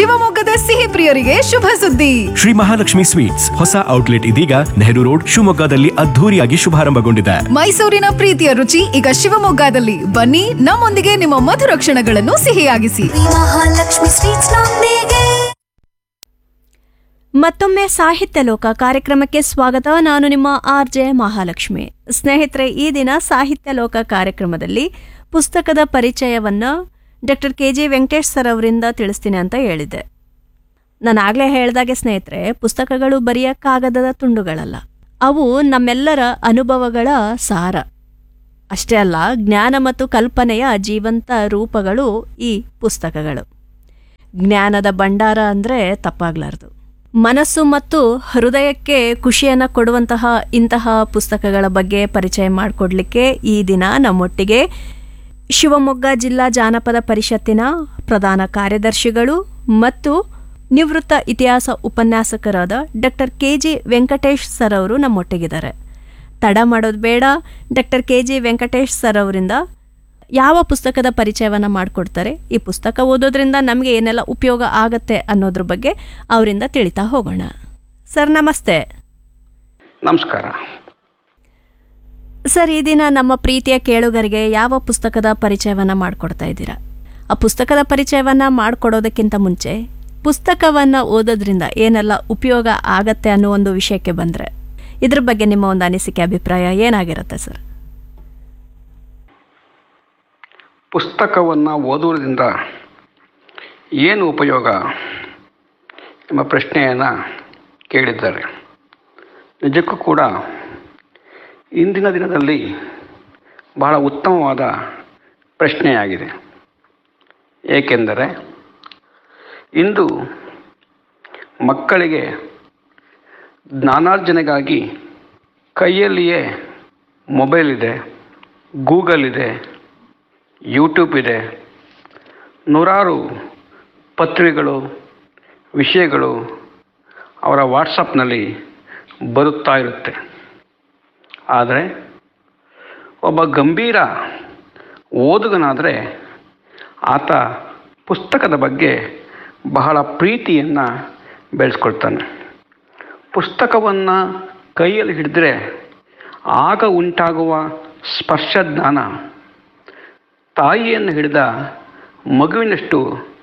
ಶಿವಮೊಗ್ಗದ ಸಿಹಿ ಪ್ರಿಯರಿಗೆ ಶುಭ ಸುದ್ದಿ ಶ್ರೀ ಮಹಾಲಕ್ಷ್ಮಿ ಸ್ವೀಟ್ಸ್ ಹೊಸ ಔಟ್ಲೆಟ್ ಇದೀಗ ನೆಹರು ರೋಡ್ ಶಿವಮೊಗ್ಗದಲ್ಲಿ ಅದ್ಧೂರಿಯಾಗಿ ಶುಭಾರಂಭಗೊಂಡಿದೆ ಮೈಸೂರಿನ ಪ್ರೀತಿಯ ರುಚಿ ಈಗ ಶಿವಮೊಗ್ಗದಲ್ಲಿ ಬನ್ನಿ ನಮ್ಮೊಂದಿಗೆ ನಿಮ್ಮ ಮಧುರ ಕ್ಷಣಗಳನ್ನು ಸಿಹಿಯಾಗಿಸಿ ಮಹಾಲಕ್ಷ್ಮಿ ಸ್ವೀಟ್ಸ್ ನೊಂದಿಗೆ ಮತ್ತೊಮ್ಮೆ ಸಾಹಿತ್ಯ ಲೋಕ ಕಾರ್ಯಕ್ರಮಕ್ಕೆ ಸ್ವಾಗತ ನಾನು ನಿಮ್ಮ ಆರ್ ಜೆ ಮಹಾಲಕ್ಷ್ಮಿ ಸ್ನೇಹಿತರೆ ಈ ದಿನ ಸಾಹಿತ್ಯ ಲೋಕ ಕಾರ್ಯಕ್ರಮದಲ್ಲಿ ಪುಸ್ತಕದ ಪರಿಚಯವನ್ನ doctor K G Venkatesh sir ಅವರಿಂದ ತಿಳಿಸ್ತೀನಿ ಅಂತ ಹೇಳಿದ್ದೆ ನಾನು ಆಗಲೇ ಹೇಳ್ದಾಗೆ ಸ್ನೇಹಿತರೆ ಪುಸ್ತಕಗಳು ಬರೆಯ ಕಾಗದದ ತುಂಡುಗಳಲ್ಲ ಅವು ನಮ್ಮೆಲ್ಲರ ಅನುಭವಗಳ ಸಾರ ಅಷ್ಟೇ ಅಲ್ಲ ಜ್ಞಾನ ಮತ್ತು ಕಲ್ಪನೆಯ ಜೀವಂತ ರೂಪಗಳು ಈ ಪುಸ್ತಕಗಳು ಜ್ಞಾನದ ಭಂಡಾರ ಅಂದರೆ ತಪ್ಪಾಗ್ಲಾರ್ದು ಮನಸ್ಸು ಮತ್ತು ಹೃದಯಕ್ಕೆ ಖುಷಿಯನ್ನು ಕೊಡುವಂತಹ ಇಂತಹ ಪುಸ್ತಕಗಳ ಬಗ್ಗೆ ಪರಿಚಯ ಮಾಡಿಕೊಡ್ಲಿಕ್ಕೆ ಈ ದಿನ ನಮ್ಮೊಟ್ಟಿಗೆ ಶಿವಮೊಗ್ಗ ಜಿಲ್ಲಾ ಜಾನಪದ ಪರಿಷತ್ತಿನ ಪ್ರಧಾನ ಕಾರ್ಯದರ್ಶಿಗಳು ಮತ್ತು ನಿವೃತ್ತ ಇತಿಹಾಸ ಉಪನ್ಯಾಸಕರಾದ doctor K G Venkatesh sir ಅವರು ನಮ್ಮೊಟ್ಟಿಗಿದ್ದಾರೆ ತಡ ಮಾಡೋದು ಬೇಡ doctor K G Venkatesh sir ಅವರಿಂದ ಯಾವ ಪುಸ್ತಕದ ಪರಿಚಯವನ್ನು ಮಾಡಿಕೊಡ್ತಾರೆ ಈ ಪುಸ್ತಕ ಓದೋದ್ರಿಂದ ನಮಗೆ ಏನೆಲ್ಲ ಉಪಯೋಗ ಆಗತ್ತೆ ಅನ್ನೋದ್ರ ಬಗ್ಗೆ ಅವರಿಂದ ತಿಳಿತಾ ಹೋಗೋಣ ಸರ್ ನಮಸ್ತೆ ನಮಸ್ಕಾರ ಸರ್ ಈ ದಿನ ನಮ್ಮ ಪ್ರೀತಿಯ ಕೇಳುಗರಿಗೆ ಯಾವ ಪುಸ್ತಕದ ಪರಿಚಯವನ್ನು ಮಾಡಿಕೊಡ್ತಾ ಇದ್ದೀರಾ ಆ ಪುಸ್ತಕದ ಪರಿಚಯವನ್ನು ಮಾಡಿಕೊಡೋದಕ್ಕಿಂತ ಮುಂಚೆ ಪುಸ್ತಕವನ್ನು ಓದೋದ್ರಿಂದ ಏನೆಲ್ಲ ಉಪಯೋಗ ಆಗತ್ತೆ ಅನ್ನೋ ಒಂದು ವಿಷಯಕ್ಕೆ ಬಂದರೆ ಇದ್ರ ಬಗ್ಗೆ ನಿಮ್ಮ ಒಂದು ಅನಿಸಿಕೆ ಅಭಿಪ್ರಾಯ ಏನಾಗಿರುತ್ತೆ ಸರ್ ಪುಸ್ತಕವನ್ನು ಓದುವುದರಿಂದ ಏನು ಉಪಯೋಗ ಎಂಬ ಪ್ರಶ್ನೆಯನ್ನು ಕೇಳಿದ್ದಾರೆ ನಿಜಕ್ಕೂ ಕೂಡ ಇಂದಿನ ದಿನದಲ್ಲಿ ಬಹಳ ಉತ್ತಮವಾದ ಪ್ರಶ್ನೆಯಾಗಿದೆ ಏಕೆಂದರೆ ಇಂದು ಮಕ್ಕಳಿಗೆ ಜ್ಞಾನಾರ್ಜನೆಗಾಗಿ ಕೈಯಲ್ಲಿಯೇ ಮೊಬೈಲ್ ಇದೆ ಗೂಗಲ್ ಇದೆ ಯೂಟ್ಯೂಬ್ ಇದೆ ನೂರಾರು ಪತ್ರಿಕೆಗಳು ವಿಷಯಗಳು ಅವರ ವಾಟ್ಸಪ್ನಲ್ಲಿ ಬರುತ್ತಾ ಇರುತ್ತೆ ಆದರೆ ಒಬ್ಬ ಗಂಭೀರ ಓದುಗನಾದರೆ ಆತ ಪುಸ್ತಕದ ಬಗ್ಗೆ ಬಹಳ ಪ್ರೀತಿಯನ್ನು ಬೆಳೆಸ್ಕೊಳ್ತಾನೆ ಪುಸ್ತಕವನ್ನು ಕೈಯಲ್ಲಿ ಹಿಡಿದ್ರೆ ಆಗ ಉಂಟಾಗುವ ಸ್ಪರ್ಶ ಜ್ಞಾನ ತಾಯಿಯನ್ನು ಹಿಡಿದ ಮಗುವಿನಷ್ಟು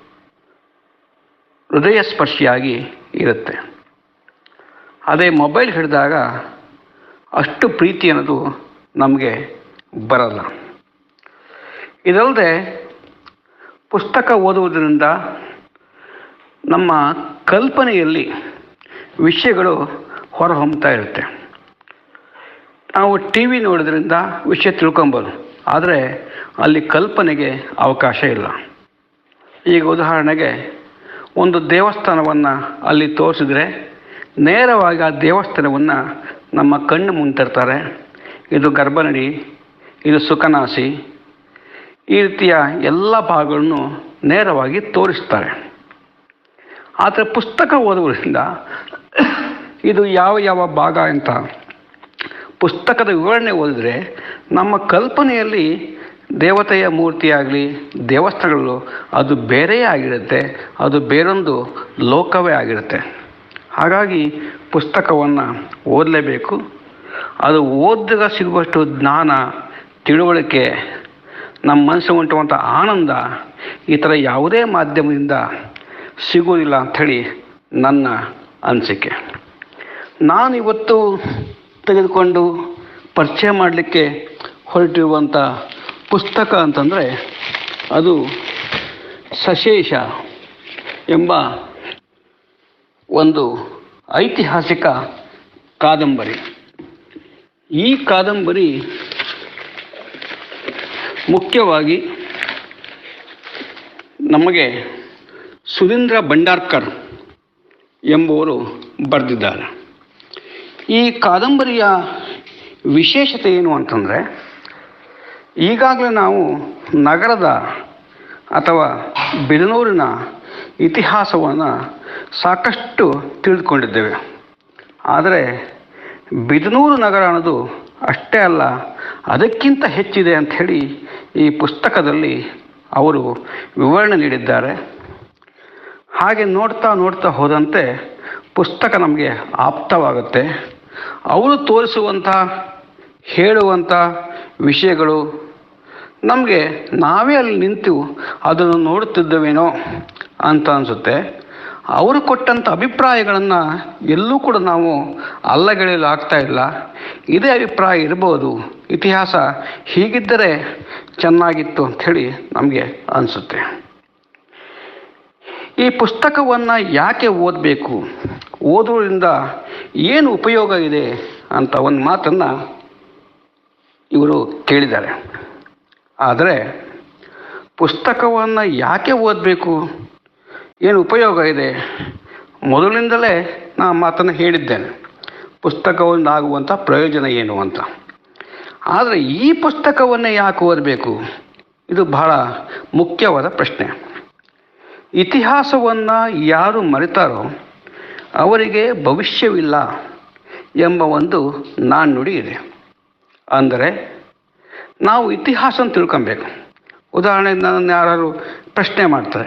ಹೃದಯ ಸ್ಪರ್ಶಿಯಾಗಿ ಇರುತ್ತೆ ಅದೇ ಮೊಬೈಲ್ ಹಿಡಿದಾಗ ಅಷ್ಟು ಪ್ರೀತಿ ಅನ್ನೋದು ನಮಗೆ ಬರಲ್ಲ ಇದಲ್ಲದೆ ಪುಸ್ತಕ ಓದುವುದರಿಂದ ನಮ್ಮ ಕಲ್ಪನೆಯಲ್ಲಿ ವಿಷಯಗಳು ಹೊರಹೊಮ್ಮತಾ ಇರುತ್ತೆ ನಾವು ಟಿ ವಿ ನೋಡೋದ್ರಿಂದ ವಿಷಯ ತಿಳ್ಕೊಬೋದು ಆದರೆ ಅಲ್ಲಿ ಕಲ್ಪನೆಗೆ ಅವಕಾಶ ಇಲ್ಲ ಈಗ ಉದಾಹರಣೆಗೆ ಒಂದು ದೇವಸ್ಥಾನವನ್ನು ಅಲ್ಲಿ ತೋರಿಸಿದ್ರೆ ನೇರವಾಗಿ ಆ ದೇವಸ್ಥಾನವನ್ನು ನಮ್ಮ ಕಣ್ಣು ಮುಂತಿರ್ತಾರೆ ಇದು ಗರ್ಭನಡಿ ಇದು ಸುಖನಾಸಿ ಈ ರೀತಿಯ ಎಲ್ಲ ಭಾಗಗಳನ್ನು ನೇರವಾಗಿ ತೋರಿಸ್ತಾರೆ ಆದರೆ ಪುಸ್ತಕ ಓದುವುದರಿಂದ ಇದು ಯಾವ ಯಾವ ಭಾಗ ಅಂತ ಪುಸ್ತಕದ ವಿವರಣೆ ಓದಿದ್ರೆ ನಮ್ಮ ಕಲ್ಪನೆಯಲ್ಲಿ ದೇವತೆಯ ಮೂರ್ತಿಯಾಗಲಿ ದೇವಸ್ಥಾನಗಳು ಅದು ಬೇರೆಯೇ ಆಗಿರುತ್ತೆ ಅದು ಬೇರೊಂದು ಲೋಕವೇ ಆಗಿರುತ್ತೆ ಹಾಗಾಗಿ ಪುಸ್ತಕವನ್ನು ಓದಲೇಬೇಕು ಅದು ಓದಿದಾಗ ಸಿಗುವಷ್ಟು ಜ್ಞಾನ ತಿಳುವಳಿಕೆ ನಮ್ಮ ಮನಸ್ಸು ಉಂಟುವಂಥ ಆನಂದ ಈ ಥರ ಯಾವುದೇ ಮಾಧ್ಯಮದಿಂದ ಸಿಗುವುದಿಲ್ಲ ಅಂಥೇಳಿ ನನ್ನ ಅನಿಸಿಕೆ ನಾನಿವತ್ತು ತೆಗೆದುಕೊಂಡು ಪರಿಚಯ ಮಾಡಲಿಕ್ಕೆ ಹೊರಟಿರುವಂಥ ಪುಸ್ತಕ ಅಂತಂದರೆ ಅದು ಸಶೇಷ ಎಂಬ ಒಂದು ಐತಿಹಾಸಿಕ ಕಾದಂಬರಿ ಈ ಕಾದಂಬರಿ ಮುಖ್ಯವಾಗಿ ನಮಗೆ ಸುಧೀಂದ್ರ ಭಂಡಾರ್ಕರ್ ಎಂಬುವರು ಬರೆದಿದ್ದಾರೆ ಈ ಕಾದಂಬರಿಯ ವಿಶೇಷತೆ ಏನು ಅಂತಂದರೆ ಈಗಾಗಲೇ ನಾವು ನಗರದ ಅಥವಾ ಬಿದನೂರಿನ ಇತಿಹಾಸವನ್ನು ಸಾಕಷ್ಟು ತಿಳಿದುಕೊಂಡಿದ್ದೇವೆ ಆದರೆ ಬಿದನೂರು ನಗರ ಅನ್ನೋದು ಅಷ್ಟೇ ಅಲ್ಲ ಅದಕ್ಕಿಂತ ಹೆಚ್ಚಿದೆ ಅಂಥೇಳಿ ಈ ಪುಸ್ತಕದಲ್ಲಿ ಅವರು ವಿವರಣೆ ನೀಡಿದ್ದಾರೆ ಹಾಗೆ ನೋಡ್ತಾ ನೋಡ್ತಾ ಹೋದಂತೆ ಪುಸ್ತಕ ನಮಗೆ ಆಪ್ತವಾಗುತ್ತೆ ಅವರು ತೋರಿಸುವಂಥ ಹೇಳುವಂಥ ವಿಷಯಗಳು ನಮಗೆ ನಾವೇ ಅಲ್ಲಿ ನಿಂತು ಅದನ್ನು ನೋಡುತ್ತಿದ್ದೇವೇನೋ ಅಂತ ಅನಿಸುತ್ತೆ ಅವರು ಕೊಟ್ಟಂಥ ಅಭಿಪ್ರಾಯಗಳನ್ನು ಎಲ್ಲೂ ಕೂಡ ನಾವು ಅಲ್ಲಗೆಳೆಯಲು ಆಗ್ತಾ ಇಲ್ಲ ಇದೇ ಅಭಿಪ್ರಾಯ ಇರ್ಬೋದು ಇತಿಹಾಸ ಹೀಗಿದ್ದರೆ ಚೆನ್ನಾಗಿತ್ತು ಅಂಥೇಳಿ ನಮಗೆ ಅನಿಸುತ್ತೆ ಈ ಪುಸ್ತಕವನ್ನು ಯಾಕೆ ಓದಬೇಕು ಓದುವುದರಿಂದ ಏನು ಉಪಯೋಗ ಇದೆ ಅಂತ ಒಂದು ಮಾತನ್ನು ಇವರು ಕೇಳಿದ್ದಾರೆ ಆದರೆ ಪುಸ್ತಕವನ್ನು ಯಾಕೆ ಓದಬೇಕು ಏನು ಉಪಯೋಗ ಇದೆ ಮೊದಲಿಂದಲೇ ನಾ ಮಾತನ್ನು ಹೇಳಿದ್ದೇನೆ ಪುಸ್ತಕದಿಂದ ಆಗುವಂಥ ಪ್ರಯೋಜನ ಏನು ಅಂತ ಆದರೆ ಈ ಪುಸ್ತಕವನ್ನೇ ಯಾಕೆ ಓದಬೇಕು ಇದು ಬಹಳ ಮುಖ್ಯವಾದ ಪ್ರಶ್ನೆ ಇತಿಹಾಸವನ್ನು ಯಾರು ಮರೆತಾರೋ ಅವರಿಗೆ ಭವಿಷ್ಯವಿಲ್ಲ ಎಂಬ ಒಂದು ನಾಣ್ಣುಡಿ ಇದೆ ಅಂದರೆ ನಾವು ಇತಿಹಾಸ ತಿಳ್ಕೊಬೇಕು ಉದಾಹರಣೆಗೆ ನನ್ನನ್ನು ಯಾರು ಪ್ರಶ್ನೆ ಮಾಡ್ತಾರೆ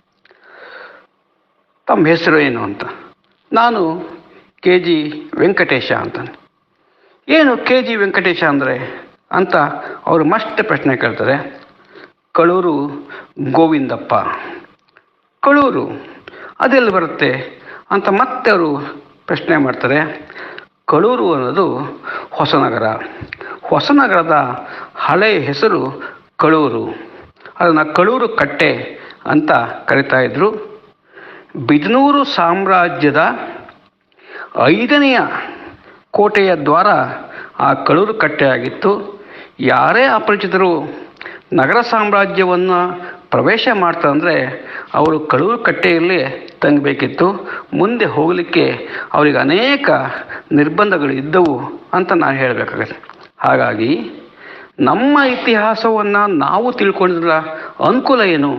ತಮ್ಮ ಹೆಸರು ಏನು ಅಂತ ನಾನು ಕೆ ಜಿ ವೆಂಕಟೇಶ ಅಂತಾನೆ ಏನು ಕೆ ಜಿ ವೆಂಕಟೇಶ ಅಂದರೆ ಅಂತ ಅವರು ಮಸ್ಟ್ ಪ್ರಶ್ನೆ ಕೇಳ್ತಾರೆ ಕಳೂರು ಗೋವಿಂದಪ್ಪ ಕಳೂರು ಅದೆಲ್ಲಿ ಬರುತ್ತೆ ಅಂತ ಮತ್ತೆ ಅವರು ಪ್ರಶ್ನೆ ಮಾಡ್ತಾರೆ ಕಳೂರು ಅನ್ನೋದು ಹೊಸನಗರ ಹೊಸನಗರದ ಹಳೆಯ ಹೆಸರು ಕಳೂರು ಅದನ್ನು ಕಳೂರು ಕಟ್ಟೆ ಅಂತ ಕರಿತಾ ಇದ್ರು ಬಿಜನೂರು ಸಾಮ್ರಾಜ್ಯದ ಐದನೆಯ ಕೋಟೆಯ ದ್ವಾರ ಆ ಕಳೂರು ಕಟ್ಟೆಯಾಗಿತ್ತು ಯಾರೇ ಅಪರಿಚಿತರು ನಗರ ಸಾಮ್ರಾಜ್ಯವನ್ನು ಪ್ರವೇಶ ಮಾಡ್ತಾರಂದರೆ ಅವರು ಕಳೂರು ಕಟ್ಟೆಯಲ್ಲಿ ತಂಗಬೇಕಿತ್ತು ಮುಂದೆ ಹೋಗಲಿಕ್ಕೆ ಅವರಿಗೆ ಅನೇಕ ನಿರ್ಬಂಧಗಳು ಇದ್ದವು ಅಂತ ನಾನು ಹೇಳಬೇಕಾಗತ್ತೆ ಹಾಗಾಗಿ ನಮ್ಮ ಇತಿಹಾಸವನ್ನು ನಾವು ತಿಳ್ಕೊಂಡಿದ್ರ ಅನುಕೂಲ ಏನು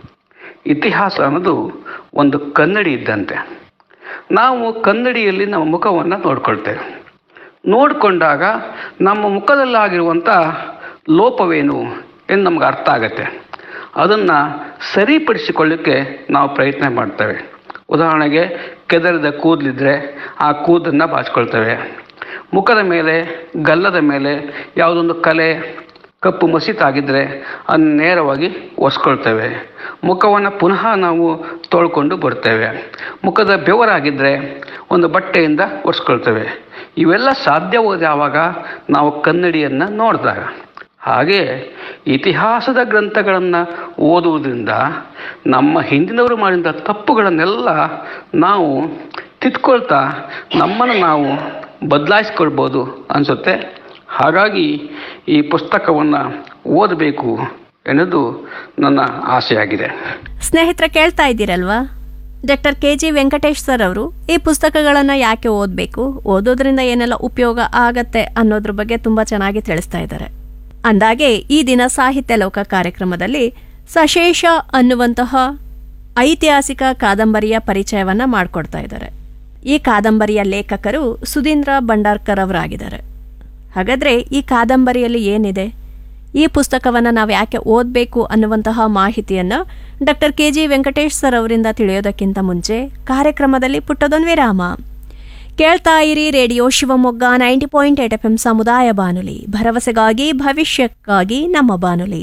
ಇತಿಹಾಸ ಅನ್ನೋದು ಒಂದು ಕನ್ನಡಿ ಇದ್ದಂತೆ ನಾವು ಕನ್ನಡಿಯಲ್ಲಿ ನಮ್ಮ ಮುಖವನ್ನು ನೋಡ್ಕೊಳ್ತೇವೆ ನೋಡಿಕೊಂಡಾಗ ನಮ್ಮ ಮುಖದಲ್ಲಾಗಿರುವಂಥ ಲೋಪವೇನು ಎಂದು ನಮ್ಗೆ ಅರ್ಥ ಆಗತ್ತೆ ಅದನ್ನು ಸರಿಪಡಿಸಿಕೊಳ್ಳಿಕ್ಕೆ ನಾವು ಪ್ರಯತ್ನ ಮಾಡ್ತೇವೆ ಉದಾಹರಣೆಗೆ ಕೆದರಿದ ಕೂದಲಿದ್ರೆ ಆ ಕೂದನ್ನು ಬಾಚ್ಕೊಳ್ತೇವೆ ಮುಖದ ಮೇಲೆ ಗಲ್ಲದ ಮೇಲೆ ಯಾವುದೊಂದು ಕಲೆ ಕಪ್ಪು ಮಸೀತಾಗಿದ್ದರೆ ಅದನ್ನು ನೇರವಾಗಿ ಒರೆಸ್ಕೊಳ್ತೇವೆ ಮುಖವನ್ನು ಪುನಃ ನಾವು ತೊಳ್ಕೊಂಡು ಬರ್ತೇವೆ ಮುಖದ ಬೆವರಾಗಿದ್ದರೆ ಒಂದು ಬಟ್ಟೆಯಿಂದ ಒರೆಸ್ಕೊಳ್ತೇವೆ ಇವೆಲ್ಲ ಸಾಧ್ಯವಾದ ಯಾವಾಗ ನಾವು ಕನ್ನಡಿಯನ್ನು ನೋಡಿದಾಗ ಹಾಗೆ ಇತಿಹಾಸದ ಗ್ರಂಥಗಳನ್ನು ಓದುವುದರಿಂದ ನಮ್ಮ ಹಿಂದಿನವರು ಮಾಡಿದ ತಪ್ಪುಗಳನ್ನೆಲ್ಲ ನಾವು ತಿದ್ಕೊಳ್ತಾ ನಮ್ಮನ್ನು ನಾವು ಬದಲಾಯಿಸ್ಕೊಳ್ಬೋದು ಅನಿಸುತ್ತೆ ಹಾಗಾಗಿ ಈ ಪುಸ್ತಕವನ್ನು ಓದಬೇಕು ಎನ್ನುವುದು ನನ್ನ ಆಸೆಯಾಗಿದೆ ಸ್ನೇಹಿತರ ಕೇಳ್ತಾ ಇದ್ದೀರಲ್ವಾ doctor K G Venkatesh sir ಅವರು ಈ ಪುಸ್ತಕಗಳನ್ನು ಯಾಕೆ ಓದಬೇಕು ಓದೋದ್ರಿಂದ ಏನೆಲ್ಲ ಉಪಯೋಗ ಆಗತ್ತೆ ಅನ್ನೋದ್ರ ಬಗ್ಗೆ ತುಂಬ ಚೆನ್ನಾಗಿ ತಿಳಿಸ್ತಾ ಇದ್ದಾರೆ ಅಂದಾಗೆ ಈ ದಿನ ಸಾಹಿತ್ಯ ಲೋಕ ಕಾರ್ಯಕ್ರಮದಲ್ಲಿ ಸಶೇಷ ಅನ್ನುವಂತಹ ಐತಿಹಾಸಿಕ ಕಾದಂಬರಿಯ ಪರಿಚಯವನ್ನ ಮಾಡಿಕೊಡ್ತಾ ಇದ್ದಾರೆ ಈ ಕಾದಂಬರಿಯ ಲೇಖಕರು ಸುಧೀಂದ್ರ ಭಂಡಾರ್ಕರ್ ಅವರಾಗಿದ್ದಾರೆ ಹಾಗಾದ್ರೆ ಈ ಕಾದಂಬರಿಯಲ್ಲಿ ಏನಿದೆ ಈ ಪುಸ್ತಕವನ್ನು ನಾವು ಯಾಕೆ ಓದಬೇಕು ಅನ್ನುವಂತಹ ಮಾಹಿತಿಯನ್ನು doctor K G Venkatesh sir ಅವರಿಂದ ತಿಳಿಯೋದಕ್ಕಿಂತ ಮುಂಚೆ ಕಾರ್ಯಕ್ರಮದಲ್ಲಿ ಪುಟ್ಟದೊಂದು ವಿರಾಮ ಕೇಳ್ತಾ ಇರಿ radio Shivamogga ninety point eight F M ಸಮುದಾಯ ಬಾನುಲಿ ಭರವಸೆಗಾಗಿ ಭವಿಷ್ಯಕ್ಕಾಗಿ ನಮ್ಮ ಬಾನುಲಿ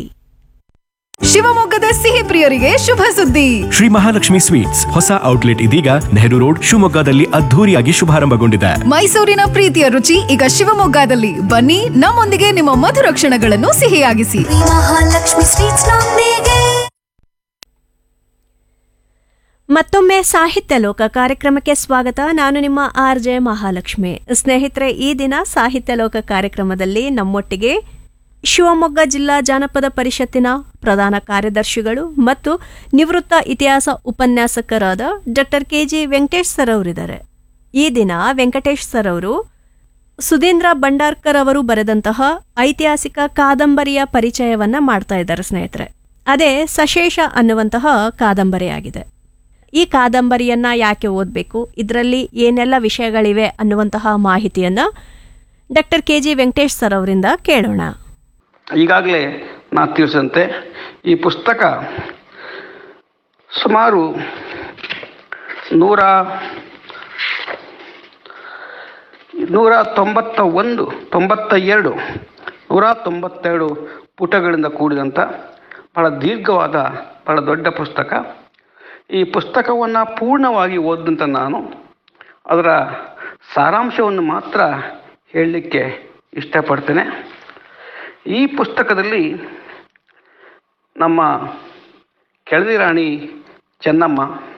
ಶಿವಮೊಗ್ಗದ ಸಿಹಿ ಪ್ರಿಯರಿಗೆ ಶುಭ ಸುದ್ದಿ ಶ್ರೀ ಮಹಾಲಕ್ಷ್ಮಿ ಸ್ವೀಟ್ಸ್ ಹೊಸ ಔಟ್ಲೆಟ್ ಇದೀಗ ನೆಹರು ರೋಡ್ ಶಿವಮೊಗ್ಗದಲ್ಲಿ ಅದ್ಧೂರಿಯಾಗಿ ಶುಭಾರಂಭಗೊಂಡಿದೆ ಮೈಸೂರಿನ ಪ್ರೀತಿಯ ರುಚಿ ಈಗ ಶಿವಮೊಗ್ಗದಲ್ಲಿ ಬನ್ನಿ ನಮ್ಮೊಂದಿಗೆ ನಿಮ್ಮ ಮಧುರ ಕ್ಷಣಗಳನ್ನು ಸಿಹಿಯಾಗಿಸಿ ಶ್ರೀ ಮಹಾಲಕ್ಷ್ಮಿ ಸ್ವೀಟ್ಸ್ ನೊಂದಿಗೆ ಮತ್ತೊಮ್ಮೆ ಸಾಹಿತ್ಯ ಲೋಕ ಕಾರ್ಯಕ್ರಮಕ್ಕೆ ಸ್ವಾಗತ ನಾನು ನಿಮ್ಮ ಆರ್ ಜೆ ಮಹಾಲಕ್ಷ್ಮಿ ಸ್ನೇಹಿತರೆ ಈ ದಿನ ಸಾಹಿತ್ಯ ಲೋಕ ಕಾರ್ಯಕ್ರಮದಲ್ಲಿ ನಮ್ಮೊಟ್ಟಿಗೆ ಶಿವಮೊಗ್ಗ ಜಿಲ್ಲಾ ಜಾನಪದ ಪರಿಷತ್ತಿನ ಪ್ರಧಾನ ಕಾರ್ಯದರ್ಶಿಗಳು ಮತ್ತು ನಿವೃತ್ತ ಇತಿಹಾಸ ಉಪನ್ಯಾಸಕರಾದ doctor K G Venkatesh sir ಅವರಿದ್ದಾರೆ ಈ ದಿನ ವೆಂಕಟೇಶ್ ಸರ್ ಅವರು ಸುಧೀಂದ್ರ ಭಂಡಾರ್ಕರ್ ಅವರು ಬರೆದಂತಹ ಐತಿಹಾಸಿಕ ಕಾದಂಬರಿಯ ಪರಿಚಯವನ್ನ ಮಾಡ್ತಾ ಇದ್ದಾರೆ ಸ್ನೇಹಿತರೆ ಅದೇ ಸಶೇಷ ಅನ್ನುವಂತಹ ಕಾದಂಬರಿಯಾಗಿದೆ ಈ ಕಾದಂಬರಿಯನ್ನ ಯಾಕೆ ಓದಬೇಕು ಇದರಲ್ಲಿ ಏನೆಲ್ಲ ವಿಷಯಗಳಿವೆ ಅನ್ನುವಂತಹ ಮಾಹಿತಿಯನ್ನ doctor K G Venkatesh sir ಅವರಿಂದ ಕೇಳೋಣ ಈಗಾಗಲೇ ನಾ ತಿಳಿಸಿದಂತೆ ಈ ಪುಸ್ತಕ ಸುಮಾರು ನೂರ ನೂರ ತೊಂಬತ್ತ ಒಂದು ತೊಂಬತ್ತ ಎರಡು ನೂರ ತೊಂಬತ್ತೆರಡು ಪುಟಗಳಿಂದ ಕೂಡಿದಂಥ ಬಹಳ ದೀರ್ಘವಾದ ಬಹಳ ದೊಡ್ಡ ಪುಸ್ತಕ ಈ ಪುಸ್ತಕವನ್ನು ಪೂರ್ಣವಾಗಿ ಓದಿದಂಥ ನಾನು ಅದರ ಸಾರಾಂಶವನ್ನು ಮಾತ್ರ ಹೇಳಲಿಕ್ಕೆ ಇಷ್ಟಪಡ್ತೇನೆ ಈ ಪುಸ್ತಕದಲ್ಲಿ ನಮ್ಮ ಕೆಳದಿ ರಾಣಿ ಚೆನ್ನಮ್ಮ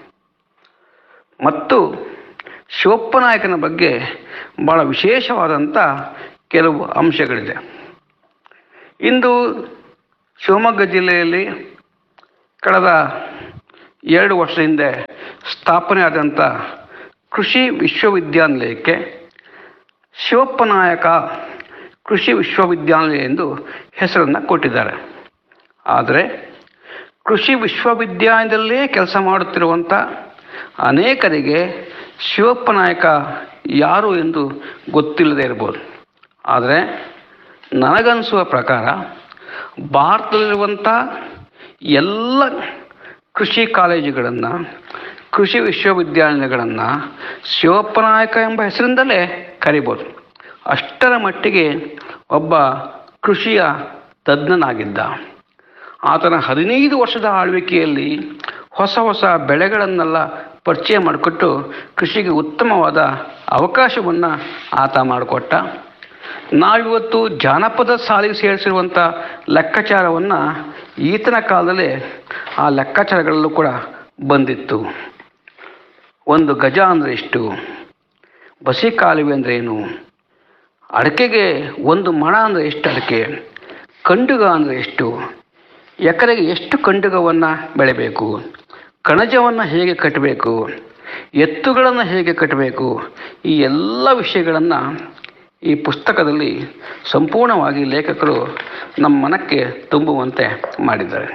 ಮತ್ತು ಶಿವಪ್ಪನಾಯಕನ ಬಗ್ಗೆ ಭಾಳ ವಿಶೇಷವಾದಂಥ ಕೆಲವು ಅಂಶಗಳಿದೆ ಇಂದು ಶಿವಮೊಗ್ಗ ಜಿಲ್ಲೆಯಲ್ಲಿ ಕಳೆದ ಎರಡು ವರ್ಷದ ಹಿಂದೆ ಸ್ಥಾಪನೆ ಆದಂಥ ಕೃಷಿ ವಿಶ್ವವಿದ್ಯಾನಿಲಯಕ್ಕೆ ಶಿವಪ್ಪನಾಯಕ ಕೃಷಿ ವಿಶ್ವವಿದ್ಯಾನಿಲಯ ಎಂದು ಹೆಸರನ್ನು ಕೊಟ್ಟಿದ್ದಾರೆ ಆದರೆ ಕೃಷಿ ವಿಶ್ವವಿದ್ಯಾಲಯದಲ್ಲೇ ಕೆಲಸ ಮಾಡುತ್ತಿರುವಂಥ ಅನೇಕರಿಗೆ ಶಿವಪ್ಪ ನಾಯಕ ಯಾರು ಎಂದು ಗೊತ್ತಿಲ್ಲದೆ ಇರ್ಬೋದು ಆದರೆ ನನಗನ್ನಿಸುವ ಪ್ರಕಾರ ಭಾರತದಲ್ಲಿರುವಂಥ ಎಲ್ಲ ಕೃಷಿ ಕಾಲೇಜುಗಳನ್ನು ಕೃಷಿ ವಿಶ್ವವಿದ್ಯಾಲಯಗಳನ್ನು ಶಿವಪ್ಪ ನಾಯಕ ಎಂಬ ಹೆಸರಿಂದಲೇ ಕರಿಬೋದು ಅಷ್ಟರ ಮಟ್ಟಿಗೆ ಒಬ್ಬ ಕೃಷಿಯ ತಜ್ಞನಾಗಿದ್ದ ಆತನ ಹದಿನೈದು ವರ್ಷದ ಆಳ್ವಿಕೆಯಲ್ಲಿ ಹೊಸ ಹೊಸ ಬೆಳೆಗಳನ್ನೆಲ್ಲ ಪರಿಚಯ ಮಾಡಿಕೊಟ್ಟು ಕೃಷಿಗೆ ಉತ್ತಮವಾದ ಅವಕಾಶವನ್ನು ಆತ ಮಾಡಿಕೊಟ್ಟ ನಾವಿವತ್ತು ಜಾನಪದ ಸಾಲಿಗೆ ಸೇರಿಸಿರುವಂಥ ಲೆಕ್ಕಾಚಾರವನ್ನು ಈತನ ಕಾಲದಲ್ಲೇ ಆ ಲೆಕ್ಕಾಚಾರಗಳಲ್ಲೂ ಕೂಡ ಬಂದಿತ್ತು ಒಂದು ಗಜ ಅಂದರೆ ಎಷ್ಟು ಬಸಿ ಕಾಲುವೆ ಅಂದರೆ ಏನು ಅಡಕೆಗೆ ಒಂದು ಮಣ ಅಂದರೆ ಎಷ್ಟು ಅಡಕೆ ಕಂಡುಗ ಅಂದರೆ ಎಷ್ಟು ಎಕರೆಗೆ ಎಷ್ಟು ಕಂಡುಗವನ್ನು ಬೆಳೆಯಬೇಕು ಕಣಜವನ್ನು ಹೇಗೆ ಕಟ್ಟಬೇಕು ಎತ್ತುಗಳನ್ನು ಹೇಗೆ ಕಟ್ಟಬೇಕು ಈ ಎಲ್ಲ ವಿಷಯಗಳನ್ನು ಈ ಪುಸ್ತಕದಲ್ಲಿ ಸಂಪೂರ್ಣವಾಗಿ ಲೇಖಕರು ನಮ್ಮ ಮನಕ್ಕೆ ತುಂಬುವಂತೆ ಮಾಡಿದ್ದಾರೆ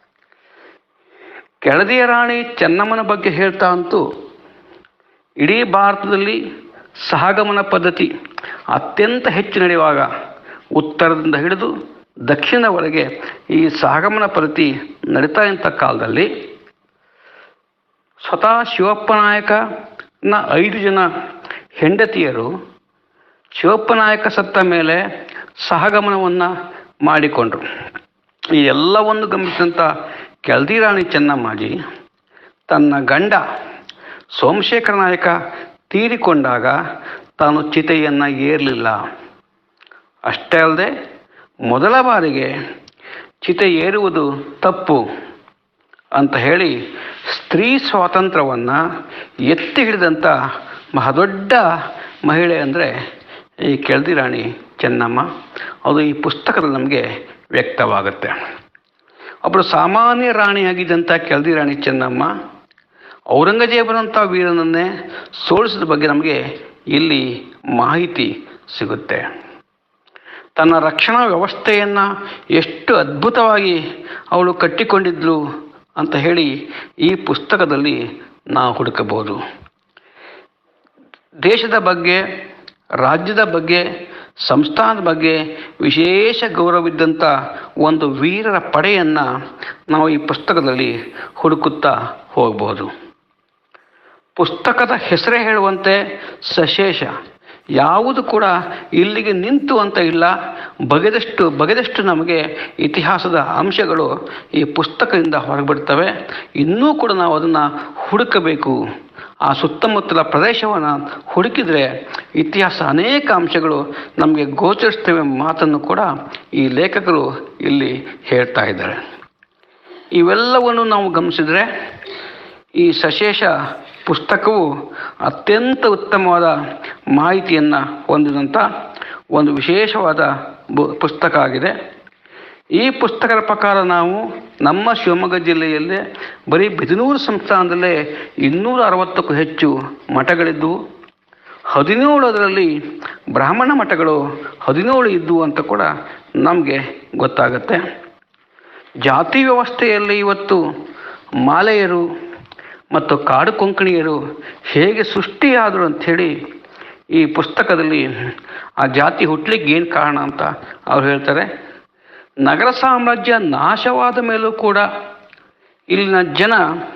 ಕೆಳದಿಯ ರಾಣಿ ಚೆನ್ನಮ್ಮನ ಬಗ್ಗೆ ಹೇಳ್ತಾ ಅಂತೂ ಇಡೀ ಭಾರತದಲ್ಲಿ ಸಹಗಮನ ಪದ್ಧತಿ ಅತ್ಯಂತ ಹೆಚ್ಚು ನಡೆಯುವಾಗ ಉತ್ತರದಿಂದ ಹಿಡಿದು ದಕ್ಷಿಣದವರೆಗೆ ಈ ಸಹಗಮನ ಪದ್ಧತಿ ನಡೀತಾ ಇದ್ದ ಕಾಲದಲ್ಲಿ ಸ್ವತಃ ಶಿವಪ್ಪ ನಾಯಕನ ಐದು ಜನ ಹೆಂಡತಿಯರು ಶಿವಪ್ಪ ನಾಯಕ ಸತ್ತ ಮೇಲೆ ಸಹಗಮನವನ್ನು ಮಾಡಿಕೊಂಡ್ರು ಈ ಎಲ್ಲವನ್ನು ಗಮನಿಸಿದಂಥ ಕೆಳದಿ ರಾಣಿ ಚೆನ್ನಮ್ಮಾಜಿ ತನ್ನ ಗಂಡ ಸೋಮಶೇಖರ ನಾಯಕ ತೀರಿಕೊಂಡಾಗ ತಾನು ಚಿತೆಯನ್ನು ಏರಲಿಲ್ಲ ಅಷ್ಟೇ ಅಲ್ಲದೆ ಮೊದಲ ಬಾರಿಗೆ ಚಿತೆ ಏರುವುದು ತಪ್ಪು ಅಂತ ಹೇಳಿ ಸ್ತ್ರೀ ಸ್ವಾತಂತ್ರ್ಯವನ್ನು ಎತ್ತಿ ಹಿಡಿದಂಥ ಮಹದೊಡ್ಡ ಮಹಿಳೆ ಅಂದರೆ ಈ ಕೆಳದಿ ರಾಣಿ ಚೆನ್ನಮ್ಮ ಅದು ಈ ಪುಸ್ತಕದಲ್ಲಿ ನಮಗೆ ವ್ಯಕ್ತವಾಗುತ್ತೆ ಒಬ್ಬರು ಸಾಮಾನ್ಯ ರಾಣಿಯಾಗಿದ್ದಂಥ ಕೆಳದಿ ರಾಣಿ ಚೆನ್ನಮ್ಮ ಔರಂಗಜೇಬನಂಥ ವೀರನನ್ನೇ ಸೋಲಿಸಿದ ಬಗ್ಗೆ ನಮಗೆ ಇಲ್ಲಿ ಮಾಹಿತಿ ಸಿಗುತ್ತೆ ತನ್ನ ರಕ್ಷಣಾ ವ್ಯವಸ್ಥೆಯನ್ನು ಎಷ್ಟು ಅದ್ಭುತವಾಗಿ ಅವಳು ಕಟ್ಟಿಕೊಂಡಿದ್ಲು ಅಂತ ಹೇಳಿ ಈ ಪುಸ್ತಕದಲ್ಲಿ ನಾವು ಹುಡುಕಬಹುದು ದೇಶದ ಬಗ್ಗೆ ರಾಜ್ಯದ ಬಗ್ಗೆ ಸಂಸ್ಥಾನದ ಬಗ್ಗೆ ವಿಶೇಷ ಗೌರವವಿದ್ದಂಥ ಒಂದು ವೀರರ ಪಡೆಯನ್ನು ನಾವು ಈ ಪುಸ್ತಕದಲ್ಲಿ ಹುಡುಕುತ್ತಾ ಹೋಗ್ಬೋದು ಪುಸ್ತಕದ ಹೆಸರೇ ಹೇಳುವಂತೆ ಸಶೇಷ ಯಾವುದು ಕೂಡ ಇಲ್ಲಿಗೆ ನಿಂತು ಅಂತ ಇಲ್ಲ ಬಗೆದಷ್ಟು ಬಗೆದಷ್ಟು ನಮಗೆ ಇತಿಹಾಸದ ಅಂಶಗಳು ಈ ಪುಸ್ತಕದಿಂದ ಹೊರಬಿಡ್ತವೆ ಇನ್ನೂ ಕೂಡ ನಾವು ಅದನ್ನು ಹುಡುಕಬೇಕು ಆ ಸುತ್ತಮುತ್ತಲ ಪ್ರದೇಶವನ್ನು ಹುಡುಕಿದರೆ ಇತಿಹಾಸ ಅನೇಕ ಅಂಶಗಳು ನಮಗೆ ಗೋಚರಿಸ್ತವೆ ಎಂಬ ಮಾತನ್ನು ಕೂಡ ಈ ಲೇಖಕರು ಇಲ್ಲಿ ಹೇಳ್ತಾ ಇದ್ದಾರೆ ಇವೆಲ್ಲವನ್ನು ನಾವು ಗಮನಿಸಿದರೆ ಈ ಸಶೇಷ ಪುಸ್ತಕವು ಅತ್ಯಂತ ಉತ್ತಮವಾದ ಮಾಹಿತಿಯನ್ನು ಹೊಂದಿದಂಥ ಒಂದು ವಿಶೇಷವಾದ ಬು- ಪುಸ್ತಕ ಆಗಿದೆ ಈ ಪುಸ್ತಕದ ಪ್ರಕಾರ ನಾವು ನಮ್ಮ ಶಿವಮೊಗ್ಗ ಜಿಲ್ಲೆಯಲ್ಲೇ ಬರೀ ಬಿದನೂರು ಸಂಸ್ಥಾನದಲ್ಲೇ ಇನ್ನೂರ ಅರವತ್ತಕ್ಕೂ ಹೆಚ್ಚು ಮಠಗಳಿದ್ದವು ಹದಿನೇಳು ಅದರಲ್ಲಿ ಬ್ರಾಹ್ಮಣ ಮಠಗಳು ಹದಿನೇಳು ಇದ್ದವು ಅಂತ ಕೂಡ ನಮಗೆ ಗೊತ್ತಾಗುತ್ತೆ ಜಾತಿ ವ್ಯವಸ್ಥೆಯಲ್ಲಿ ಇವತ್ತು ಮಾಲೆಯರು ಮತ್ತು ಕಾಡು ಕೊಂಕಣಿಯರು ಹೇಗೆ ಸೃಷ್ಟಿಯಾದರು ಅಂಥೇಳಿ ಈ ಪುಸ್ತಕದಲ್ಲಿ ಆ ಜಾತಿ ಹುಟ್ಟಲಿಕ್ಕೆ ಏನು ಕಾರಣ ಅಂತ ಅವ್ರು ಹೇಳ್ತಾರೆ ನಗರ ಸಾಮ್ರಾಜ್ಯ ನಾಶವಾದ ಮೇಲೂ ಕೂಡ ಇಲ್ಲಿನ ಜನ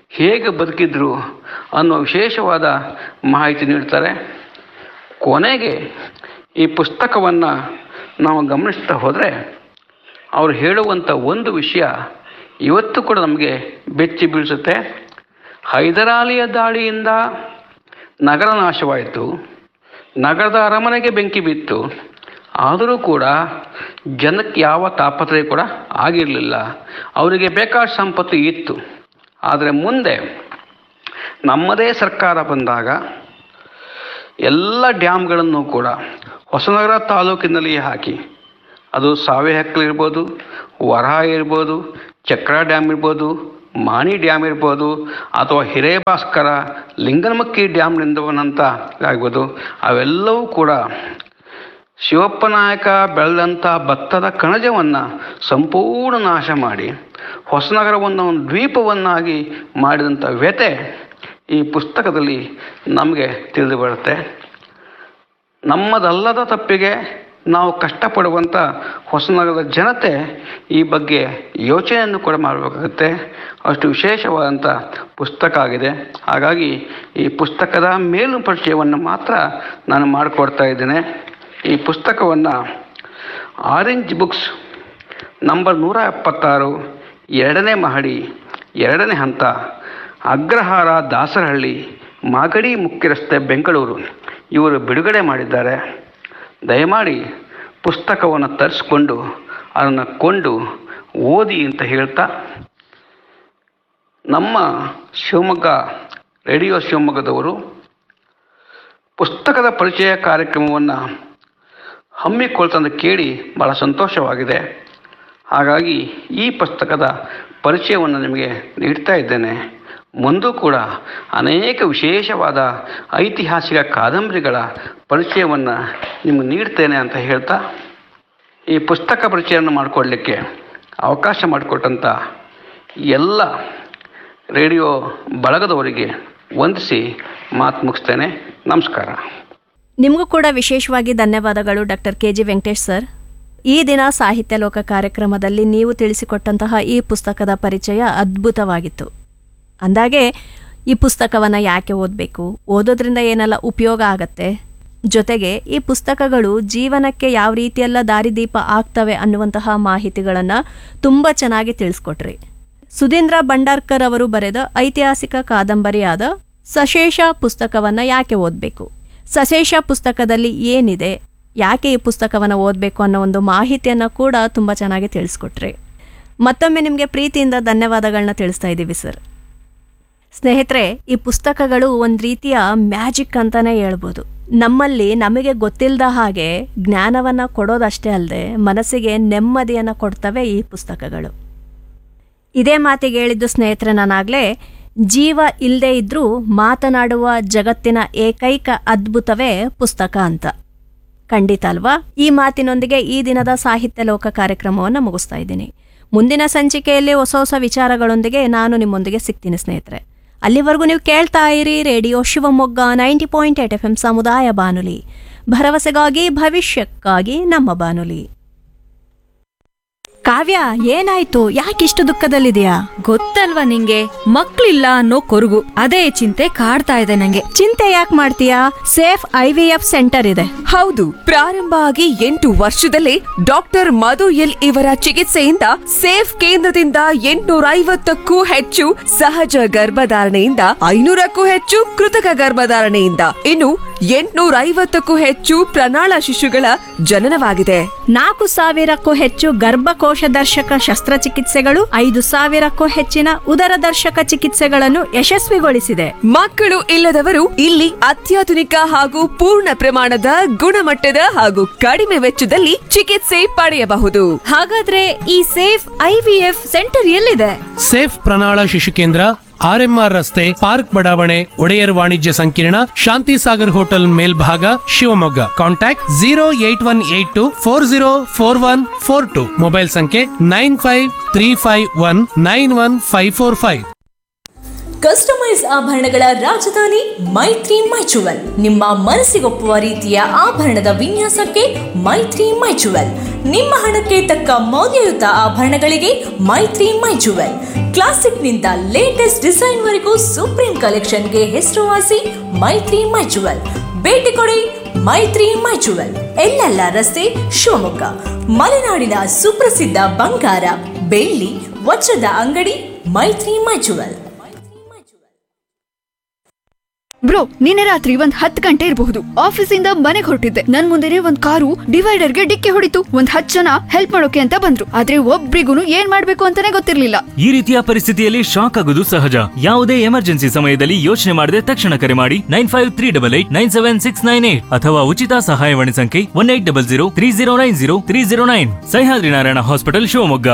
ಹೇಗೆ ಬದುಕಿದ್ರು ಅನ್ನುವ ವಿಶೇಷವಾದ ಮಾಹಿತಿ ನೀಡ್ತಾರೆ ಕೊನೆಗೆ ಈ ಪುಸ್ತಕವನ್ನು ನಾವು ಗಮನಿಸ್ತಾ ಹೋದರೆ ಅವರು ಹೇಳುವಂಥ ಒಂದು ವಿಷಯ ಇವತ್ತು ಕೂಡ ನಮಗೆ ಬೆಚ್ಚಿ ಬೀಳಿಸುತ್ತೆ ಹೈದರಾಲಿಯ ದಾಳಿಯಿಂದ ನಗರ ನಾಶವಾಯಿತು ನಗರದ ಅರಮನೆಗೆ ಬೆಂಕಿ ಬಿತ್ತು ಆದರೂ ಕೂಡ ಜನಕ್ಕೆ ಯಾವ ತಾಪತ್ರಯ ಕೂಡ ಆಗಿರಲಿಲ್ಲ ಅವರಿಗೆ ಬೇಕಾದ ಸಂಪತ್ತು ಇತ್ತು ಆದರೆ ಮುಂದೆ ನಮ್ಮದೇ ಸರ್ಕಾರ ಬಂದಾಗ ಎಲ್ಲ ಡ್ಯಾಮ್ಗಳನ್ನು ಕೂಡ ಹೊಸನಗರ ತಾಲೂಕಿನಲ್ಲಿ ಹಾಕಿ ಅದು ಸಾವೆ ಇರ್ಬೋದು ವರಹ ಇರ್ಬೋದು ಚಕ್ರ ಡ್ಯಾಮ್ ಇರ್ಬೋದು ಮಾಣಿ ಡ್ಯಾಮ್ ಇರ್ಬೋದು ಅಥವಾ ಹಿರೇಭಾಸ್ಕರ ಲಿಂಗನಮಕ್ಕಿ ಡ್ಯಾಮ್ನಿಂದವನಂತ ಆಗ್ಬೋದು ಅವೆಲ್ಲವೂ ಕೂಡ ಶಿವಪ್ಪ ನಾಯಕ ಬೆಳೆದಂಥ ಭತ್ತದ ಕಣಜವನ್ನು ಸಂಪೂರ್ಣ ನಾಶ ಮಾಡಿ ಹೊಸನಗರವನ್ನು ಒಂದು ದ್ವೀಪವನ್ನಾಗಿ ಮಾಡಿದಂಥ ವ್ಯತೆ ಈ ಪುಸ್ತಕದಲ್ಲಿ ನಮಗೆ ತಿಳಿದು ಬರುತ್ತೆ ನಮ್ಮದಲ್ಲದ ತಪ್ಪಿಗೆ ನಾವು ಕಷ್ಟಪಡುವಂಥ ಹೊಸನಗರದ ಜನತೆ ಈ ಬಗ್ಗೆ ಯೋಚನೆಯನ್ನು ಕೂಡ ಮಾಡಬೇಕಾಗುತ್ತೆ ಅಷ್ಟು ವಿಶೇಷವಾದಂಥ ಪುಸ್ತಕ ಆಗಿದೆ ಹಾಗಾಗಿ ಈ ಪುಸ್ತಕದ ಮೇಲು ಪರಿಚಯವನ್ನು ಮಾತ್ರ ನಾನು ಮಾಡಿಕೊಡ್ತಾ ಇದ್ದೇನೆ ಈ ಪುಸ್ತಕವನ್ನು ಆರೆಂಜ್ ಬುಕ್ಸ್ ನಂಬರ್ ನೂರ ಎಪ್ಪತ್ತಾರು ಎರಡನೇ ಮಹಡಿ ಎರಡನೇ ಹಂತ ಅಗ್ರಹಾರ ದಾಸರಹಳ್ಳಿ ಮಾಗಡಿ ಮುಖ್ಯ ರಸ್ತೆ ಬೆಂಗಳೂರು ಇವರು ಬಿಡುಗಡೆ ಮಾಡಿದ್ದಾರೆ ದಯಮಾಡಿ ಪುಸ್ತಕವನ್ನು ತರಿಸ್ಕೊಂಡು ಅದನ್ನು ಕೊಂಡು ಓದಿ ಅಂತ ಹೇಳ್ತಾ ನಮ್ಮ ಶಿವಮೊಗ್ಗ ರೇಡಿಯೋ ಶಿವಮೊಗ್ಗದವರು ಪುಸ್ತಕದ ಪರಿಚಯ ಕಾರ್ಯಕ್ರಮವನ್ನು ಹಮ್ಮಿಕೊಳ್ತಂದು ಕೇಳಿ ಭಾಳ ಸಂತೋಷವಾಗಿದೆ ಹಾಗಾಗಿ ಈ ಪುಸ್ತಕದ ಪರಿಚಯವನ್ನು ನಿಮಗೆ ನೀಡ್ತಾ ಇದ್ದೇನೆ ಮುಂದೂ ಕೂಡ ಅನೇಕ ವಿಶೇಷವಾದ ಐತಿಹಾಸಿಕ ಕಾದಂಬರಿಗಳ ಪರಿಚಯವನ್ನು ನಿಮಗೆ ನೀಡ್ತೇನೆ ಅಂತ ಹೇಳ್ತಾ ಈ ಪುಸ್ತಕ ಪರಿಚಯವನ್ನು ಮಾಡಿಕೊಡ್ಲಿಕ್ಕೆ ಅವಕಾಶ ಮಾಡಿಕೊಟ್ಟಂಥ ಎಲ್ಲ ರೇಡಿಯೋ ಬಳಗದವರಿಗೆ ವಂದಿಸಿ ಮಾತು ಮುಗಿಸ್ತೇನೆ ನಮಸ್ಕಾರ ನಿಮಗೂ ಕೂಡ ವಿಶೇಷವಾಗಿ ಧನ್ಯವಾದಗಳು doctor K G Venkatesh sir ಈ ದಿನ ಸಾಹಿತ್ಯ ಲೋಕ ಕಾರ್ಯಕ್ರಮದಲ್ಲಿ ನೀವು ತಿಳಿಸಿಕೊಟ್ಟಂತಹ ಈ ಪುಸ್ತಕದ ಪರಿಚಯ ಅದ್ಭುತವಾಗಿತ್ತು ಅಂದಾಗೆ ಈ ಪುಸ್ತಕವನ್ನು ಯಾಕೆ ಓದಬೇಕು ಓದೋದ್ರಿಂದ ಏನೆಲ್ಲ ಉಪಯೋಗ ಆಗತ್ತೆ ಜೊತೆಗೆ ಈ ಪುಸ್ತಕಗಳು ಜೀವನಕ್ಕೆ ಯಾವ ರೀತಿಯೆಲ್ಲ ದಾರಿದೀಪ ಆಗ್ತವೆ ಅನ್ನುವಂತಹ ಮಾಹಿತಿಗಳನ್ನು ತುಂಬ ಚೆನ್ನಾಗಿ ತಿಳಿಸ್ಕೊಟ್ರಿ ಸುಧೀಂದ್ರ ಭಂಡಾರ್ಕರ್ ಅವರು ಬರೆದ ಐತಿಹಾಸಿಕ ಕಾದಂಬರಿಯಾದ ಸಶೇಷ ಪುಸ್ತಕವನ್ನು ಯಾಕೆ ಓದಬೇಕು ಸಶೇಷ ಪುಸ್ತಕದಲ್ಲಿ ಏನಿದೆ ಯಾಕೆ ಈ ಪುಸ್ತಕವನ್ನು ಓದಬೇಕು ಅನ್ನೋ ಒಂದು ಮಾಹಿತಿಯನ್ನು ಕೂಡ ತುಂಬ ಚೆನ್ನಾಗಿ ತಿಳಿಸ್ಕೊಟ್ರಿ ಮತ್ತೊಮ್ಮೆ ನಿಮಗೆ ಪ್ರೀತಿಯಿಂದ ಧನ್ಯವಾದಗಳನ್ನ ತಿಳಿಸ್ತಾ ಇದ್ದೀವಿ ಸರ್ ಸ್ನೇಹಿತರೆ ಈ ಪುಸ್ತಕಗಳು ಒಂದು ರೀತಿಯ ಮ್ಯಾಜಿಕ್ ಅಂತಾನೆ ಹೇಳ್ಬೋದು ನಮ್ಮಲ್ಲಿ ನಮಗೆ ಗೊತ್ತಿಲ್ಲದ ಹಾಗೆ ಜ್ಞಾನವನ್ನು ಕೊಡೋದಷ್ಟೇ ಅಲ್ಲದೆ ಮನಸ್ಸಿಗೆ ನೆಮ್ಮದಿಯನ್ನು ಕೊಡ್ತವೆ ಈ ಪುಸ್ತಕಗಳು ಇದೇ ಮಾತಿಗೆ ಹೇಳಿದ್ದು ಸ್ನೇಹಿತರೆ ನಾನಾಗಲೇ ಜೀವ ಇಲ್ಲದೆ ಇದ್ರೂ ಮಾತನಾಡುವ ಜಗತ್ತಿನ ಏಕೈಕ ಅದ್ಭುತವೇ ಪುಸ್ತಕ ಅಂತ ಖಂಡಿತ ಅಲ್ವಾ ಈ ಮಾತಿನೊಂದಿಗೆ ಈ ದಿನದ ಸಾಹಿತ್ಯ ಲೋಕ ಕಾರ್ಯಕ್ರಮವನ್ನು ಮುಗಿಸ್ತಾ ಇದ್ದೀನಿ ಮುಂದಿನ ಸಂಚಿಕೆಯಲ್ಲಿ ಹೊಸ ಹೊಸ ವಿಚಾರಗಳೊಂದಿಗೆ ನಾನು ನಿಮ್ಮೊಂದಿಗೆ ಸಿಗ್ತೀನಿ ಸ್ನೇಹಿತರೆ ಅಲ್ಲಿವರೆಗೂ ನೀವು ಕೇಳ್ತಾ ಇರಿ radio Shivamogga ninety point eight F M ಸಮುದಾಯ ಬಾನುಲಿ ಭರವಸೆಗಾಗಿ ಭವಿಷ್ಯಕ್ಕಾಗಿ ನಮ್ಮ ಬಾನುಲಿ ಕಾವ್ಯ ಏನಾಯ್ತು ಯಾಕಿಷ್ಟು ದುಃಖದಲ್ಲಿದೆಯಾ ಗೊತ್ತಲ್ವಾ ನಿಂಗೆ ಮಕ್ಳಿಲ್ಲ ಅನ್ನೋ ಕೊರಗು ಅದೇ ಚಿಂತೆ ಕಾಡ್ತಾ ಇದೆ ನಂಗೆ ಚಿಂತೆ ಯಾಕೆ ಮಾಡ್ತೀಯಾ safe I V F centre ಇದೆ ಹೌದು ಪ್ರಾರಂಭ ಆಗಿ ಎಂಟು ವರ್ಷದಲ್ಲೇ ಡಾಕ್ಟರ್ ಮಧು ಎಲ್ ಇವರ ಚಿಕಿತ್ಸೆಯಿಂದ ಸೇಫ್ ಕೇಂದ್ರದಿಂದ ಎಂಟುನೂರ ಐವತ್ತಕ್ಕೂ ಹೆಚ್ಚು ಸಹಜ ಗರ್ಭಧಾರಣೆಯಿಂದ ಐನೂರಕ್ಕೂ ಹೆಚ್ಚು ಕೃತಕ ಗರ್ಭಧಾರಣೆಯಿಂದ ಇನ್ನು ಎಂಟುನೂರ ಐವತ್ತಕ್ಕೂ ಹೆಚ್ಚು ಪ್ರಣಾಳ ಶಿಶುಗಳ ಜನನವಾಗಿದೆ ನಾಲ್ಕು ಸಾವಿರಕ್ಕೂ ಹೆಚ್ಚು ಗರ್ಭಕೋಶ ದರ್ಶಕ ಶಸ್ತ್ರಚಿಕಿತ್ಸೆಗಳು ಐದು ಸಾವಿರಕ್ಕೂ ಹೆಚ್ಚಿನ ಉದರ ದರ್ಶಕ ಚಿಕಿತ್ಸೆಗಳನ್ನು ಯಶಸ್ವಿಗೊಳಿಸಿದೆ ಮಕ್ಕಳು ಇಲ್ಲದವರು ಇಲ್ಲಿ ಅತ್ಯಾಧುನಿಕ ಹಾಗೂ ಪೂರ್ಣ ಪ್ರಮಾಣದ ಗುಣಮಟ್ಟದ ಹಾಗೂ ಕಡಿಮೆ ವೆಚ್ಚದಲ್ಲಿ ಚಿಕಿತ್ಸೆ ಪಡೆಯಬಹುದು ಹಾಗಾದ್ರೆ ಈ ಸೇಫ್ ಐವಿಎಫ್ ಸೆಂಟರ್ ಎಲ್ಲಿದೆ ಸೇಫ್ ಪ್ರಣಾಳ ಶಿಶು ಕೇಂದ್ರ ಆರ್ಎಂಆರ್ ರಸ್ತೆ ಪಾರ್ಕ್ ಬಡಾವಣೆ ಒಡೆಯರ್ ವಾಣಿಜ್ಯ ಸಂಕೀರ್ಣ ಶಾಂತಿ ಸಾಗರ್ ಹೋಟೆಲ್ ಮೇಲ್ಭಾಗ Shivamogga contact zero eight one eight two four zero four one four two mobile ಸಂಖ್ಯೆ nine five three five one nine one five four five customise ಆಭರಣಗಳ ರಾಜಧಾನಿ ಮೈತ್ರಿ ಮೈಚುವಲ್ ನಿಮ್ಮ ಮನಸ್ಸಿಗೊಪ್ಪುವ ರೀತಿಯ ಆಭರಣದ ವಿನ್ಯಾಸಕ್ಕೆ ಮೈತ್ರಿ ಮೈಚುವಲ್ ನಿಮ್ಮ ಹಣಕ್ಕೆ ತಕ್ಕ ಮೌಲ್ಯಯುತ ಆಭರಣಗಳಿಗೆ ಮೈತ್ರಿ ಮೈಚುವಲ್ ಕ್ಲಾಸಿಕ್ನಿಂದ ಲೇಟೆಸ್ಟ್ ಡಿಸೈನ್ ವರೆಗೂ ಸುಪ್ರೀಂ ಕಲೆಕ್ಷನ್ಗೆ ಹೆಸರುವಾಸಿ ಮೈತ್ರಿ ಮೈಚುವಲ್ ಭೇಟಿ ಕೊಡಿ ಮೈತ್ರಿ ಮೈಚುವಲ್ ಎಲ್ಲೆಲ್ಲ ರಸ್ತೆ ಶಿವಮೊಗ್ಗ ಮಲೆನಾಡಿನ ಸುಪ್ರಸಿದ್ಧ ಬಂಗಾರ ಬೆಳ್ಳಿ ವಜ್ರದ ಅಂಗಡಿ ಮೈತ್ರಿ ಮೈಚುವಲ್ ಬ್ರೋ ನಿನ್ನೆ ರಾತ್ರಿ ಒಂದ್ ಹತ್ತು ಗಂಟೆ ಇರಬಹುದು ಆಫೀಸಿಂದ ಮನೆಗೆ ಹೊರಟಿದ್ದೆ ನನ್ ಮುಂದೆನೆ ಒಂದ್ ಕಾರು ಡಿವೈಡರ್ಗೆ ಡಿಕ್ಕಿ ಹೊಡಿತು ಒಂದ್ ಹತ್ತು ಜನ ಹೆಲ್ಪ್ ಮಾಡೋಕೆ ಅಂತ ಬಂದ್ರು ಆದ್ರೆ ಒಬ್ರಿಗೂ ಏನ್ ಮಾಡ್ಬೇಕು ಅಂತಾನೆ ಗೊತ್ತಿರ್ಲಿಲ್ಲ ಈ ರೀತಿಯ ಪರಿಸ್ಥಿತಿಯಲ್ಲಿ ಶಾಕ್ ಆಗುವುದು ಸಹಜ ಯಾವುದೇ ಎಮರ್ಜೆನ್ಸಿ ಸಮಯದಲ್ಲಿ ಯೋಚನೆ ಮಾಡದೆ ತಕ್ಷಣ ಕರೆ ಮಾಡಿ nine five three double eight nine seven six nine eight ಅಥವಾ ಉಚಿತ ಸಹಾಯವಾಣಿ ಸಂಖ್ಯೆ one eight double zero three zero nine zero three zero nine Sahyadri Narayana hospital Shivamogga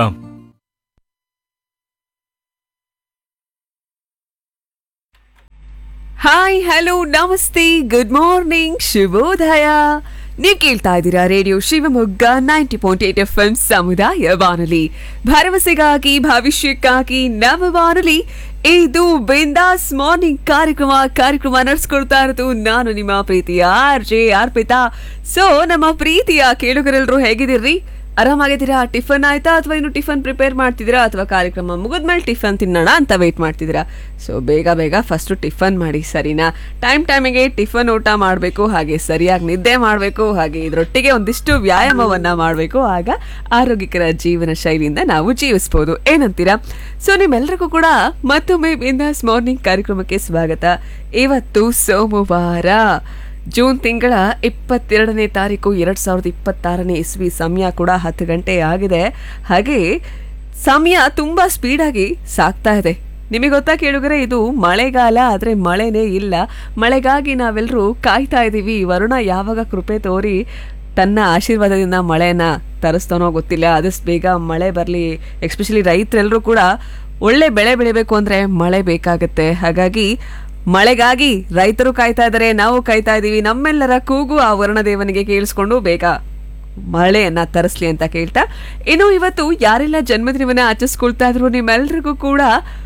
hi hello ನಮಸ್ತೆ ಗುಡ್ ಮಾರ್ನಿಂಗ್ ಶುಭೋದಯ ನೀವು ಕೇಳ್ತಾ ಇದ್ದೀರಾ radio Shivamogga ninety point eight F M ಸಮುದಾಯ ಬಾನುಲಿ ಭರವಸೆಗಾಗಿ ಭವಿಷ್ಯಕ್ಕಾಗಿ ನವ ಬಾನುಲಿ ಇದು ಬಿಂದಾಸ್ ಮಾರ್ನಿಂಗ್ ಕಾರ್ಯಕ್ರಮ ಕಾರ್ಯಕ್ರಮ ನಡೆಸ್ಕೊಡ್ತಾ ಇರೋದು ನಾನು ನಿಮ್ಮ ಪ್ರೀತಿಯ ಆರ್ ಜೆ ಅರ್ಪಿತಾ ಸೊ ನಮ್ಮ ಪ್ರೀತಿಯ ಕೇಳುಗರೆಲ್ಲರೂ ಹೇಗಿದ್ದೀರಿ ಆರಾಮಾಗಿದ್ದೀರಾ ಟಿಫನ್ ಆಯ್ತಾ ಅಥವಾ ಇನ್ನು ಟಿಫನ್ ಪ್ರಿಪೇರ್ ಮಾಡ್ತಿದ್ದೀರಾ ಅಥವಾ ಕಾರ್ಯಕ್ರಮ ಮುಗಿದ್ಮೇಲೆ ಟಿಫನ್ ತಿನ್ನೋಣ ಅಂತ ವೇಟ್ ಮಾಡ್ತಿದ್ದೀರಾ ಸೊ ಬೇಗ ಬೇಗ ಫಸ್ಟ್ ಟಿಫನ್ ಮಾಡಿ ಸರಿನಾ ಟೈಮ್ ಟೈಮಿಗೆ ಟಿಫನ್ ಊಟ ಮಾಡಬೇಕು ಹಾಗೆ ಸರಿಯಾಗಿ ನಿದ್ದೆ ಮಾಡಬೇಕು ಹಾಗೆ ಇದರೊಟ್ಟಿಗೆ ಒಂದಿಷ್ಟು ವ್ಯಾಯಾಮವನ್ನ ಮಾಡಬೇಕು ಆಗ ಆರೋಗ್ಯಕರ ಜೀವನ ಶೈಲಿಯಿಂದ ನಾವು ಜೀವಿಸ್ಬೋದು ಏನಂತೀರಾ ಸೊ ನಿಮ್ಮೆಲ್ಲರಿಗೂ ಕೂಡ ಮತ್ತೊಮ್ಮೆ ಬಿಂದಾಸ್ ಮಾರ್ನಿಂಗ್ ಕಾರ್ಯಕ್ರಮಕ್ಕೆ ಸ್ವಾಗತ ಇವತ್ತು ಸೋಮವಾರ ಜೂನ್ ತಿಂಗಳ ಇಪ್ಪತ್ತೆರಡನೇ ತಾರೀಕು ಎರಡ್ ಸಾವಿರದ ಇಪ್ಪತ್ತಾರನೇ ಇಸ್ವಿ ಸಮಯ ಕೂಡ ಹತ್ತು ಗಂಟೆ ಆಗಿದೆ ಹಾಗೆ ಸಮಯ ತುಂಬಾ ಸ್ಪೀಡಾಗಿ ಸಾಗ್ತಾ ಇದೆ ನಿಮಗೆ ಗೊತ್ತಾ ಕೇಳುಗರೆ ಇದು ಮಳೆಗಾಲ ಆದರೆ ಮಳೆನೇ ಇಲ್ಲ ಮಳೆಗಾಗಿ ನಾವೆಲ್ಲರೂ ಕಾಯ್ತಾ ಇದ್ದೀವಿ ವರುಣ ಯಾವಾಗ ಕೃಪೆ ತೋರಿ ತನ್ನ ಆಶೀರ್ವಾದದಿಂದ ಮಳೆನ ತರಿಸ್ತಾನೋ ಗೊತ್ತಿಲ್ಲ ಆದಷ್ಟು ಬೇಗ ಮಳೆ ಬರಲಿ ಎಸ್ಪೆಷಲಿ ರೈತರೆಲ್ಲರೂ ಕೂಡ ಒಳ್ಳೆ ಬೆಳೆ ಬೆಳಿಬೇಕು ಅಂದರೆ ಮಳೆ ಬೇಕಾಗತ್ತೆ ಹಾಗಾಗಿ ಮಳೆಗಾಗಿ ರೈತರು ಕಾಯ್ತಾ ಇದ್ದಾರೆ ನಾವು ಕಾಯ್ತಾ ಇದ್ದೀವಿ ನಮ್ಮೆಲ್ಲರ ಕೂಗು ಆ ವರುಣದೇವನಿಗೆ ಕೇಳಿಸ್ಕೊಂಡು ಬೇಗ ಮಳೆಯನ್ನ ತರಿಸ್ಲಿ ಅಂತ ಕೇಳ್ತಾ ಇನ್ನು ಇವತ್ತು ಯಾರೆಲ್ಲ ಜನ್ಮದಿನವನ್ನ ಆಚರಿಸ್ಕೊಳ್ತಾ ಇದ್ರು ನಿಮ್ಮೆಲ್ರಿಗೂ ಕೂಡ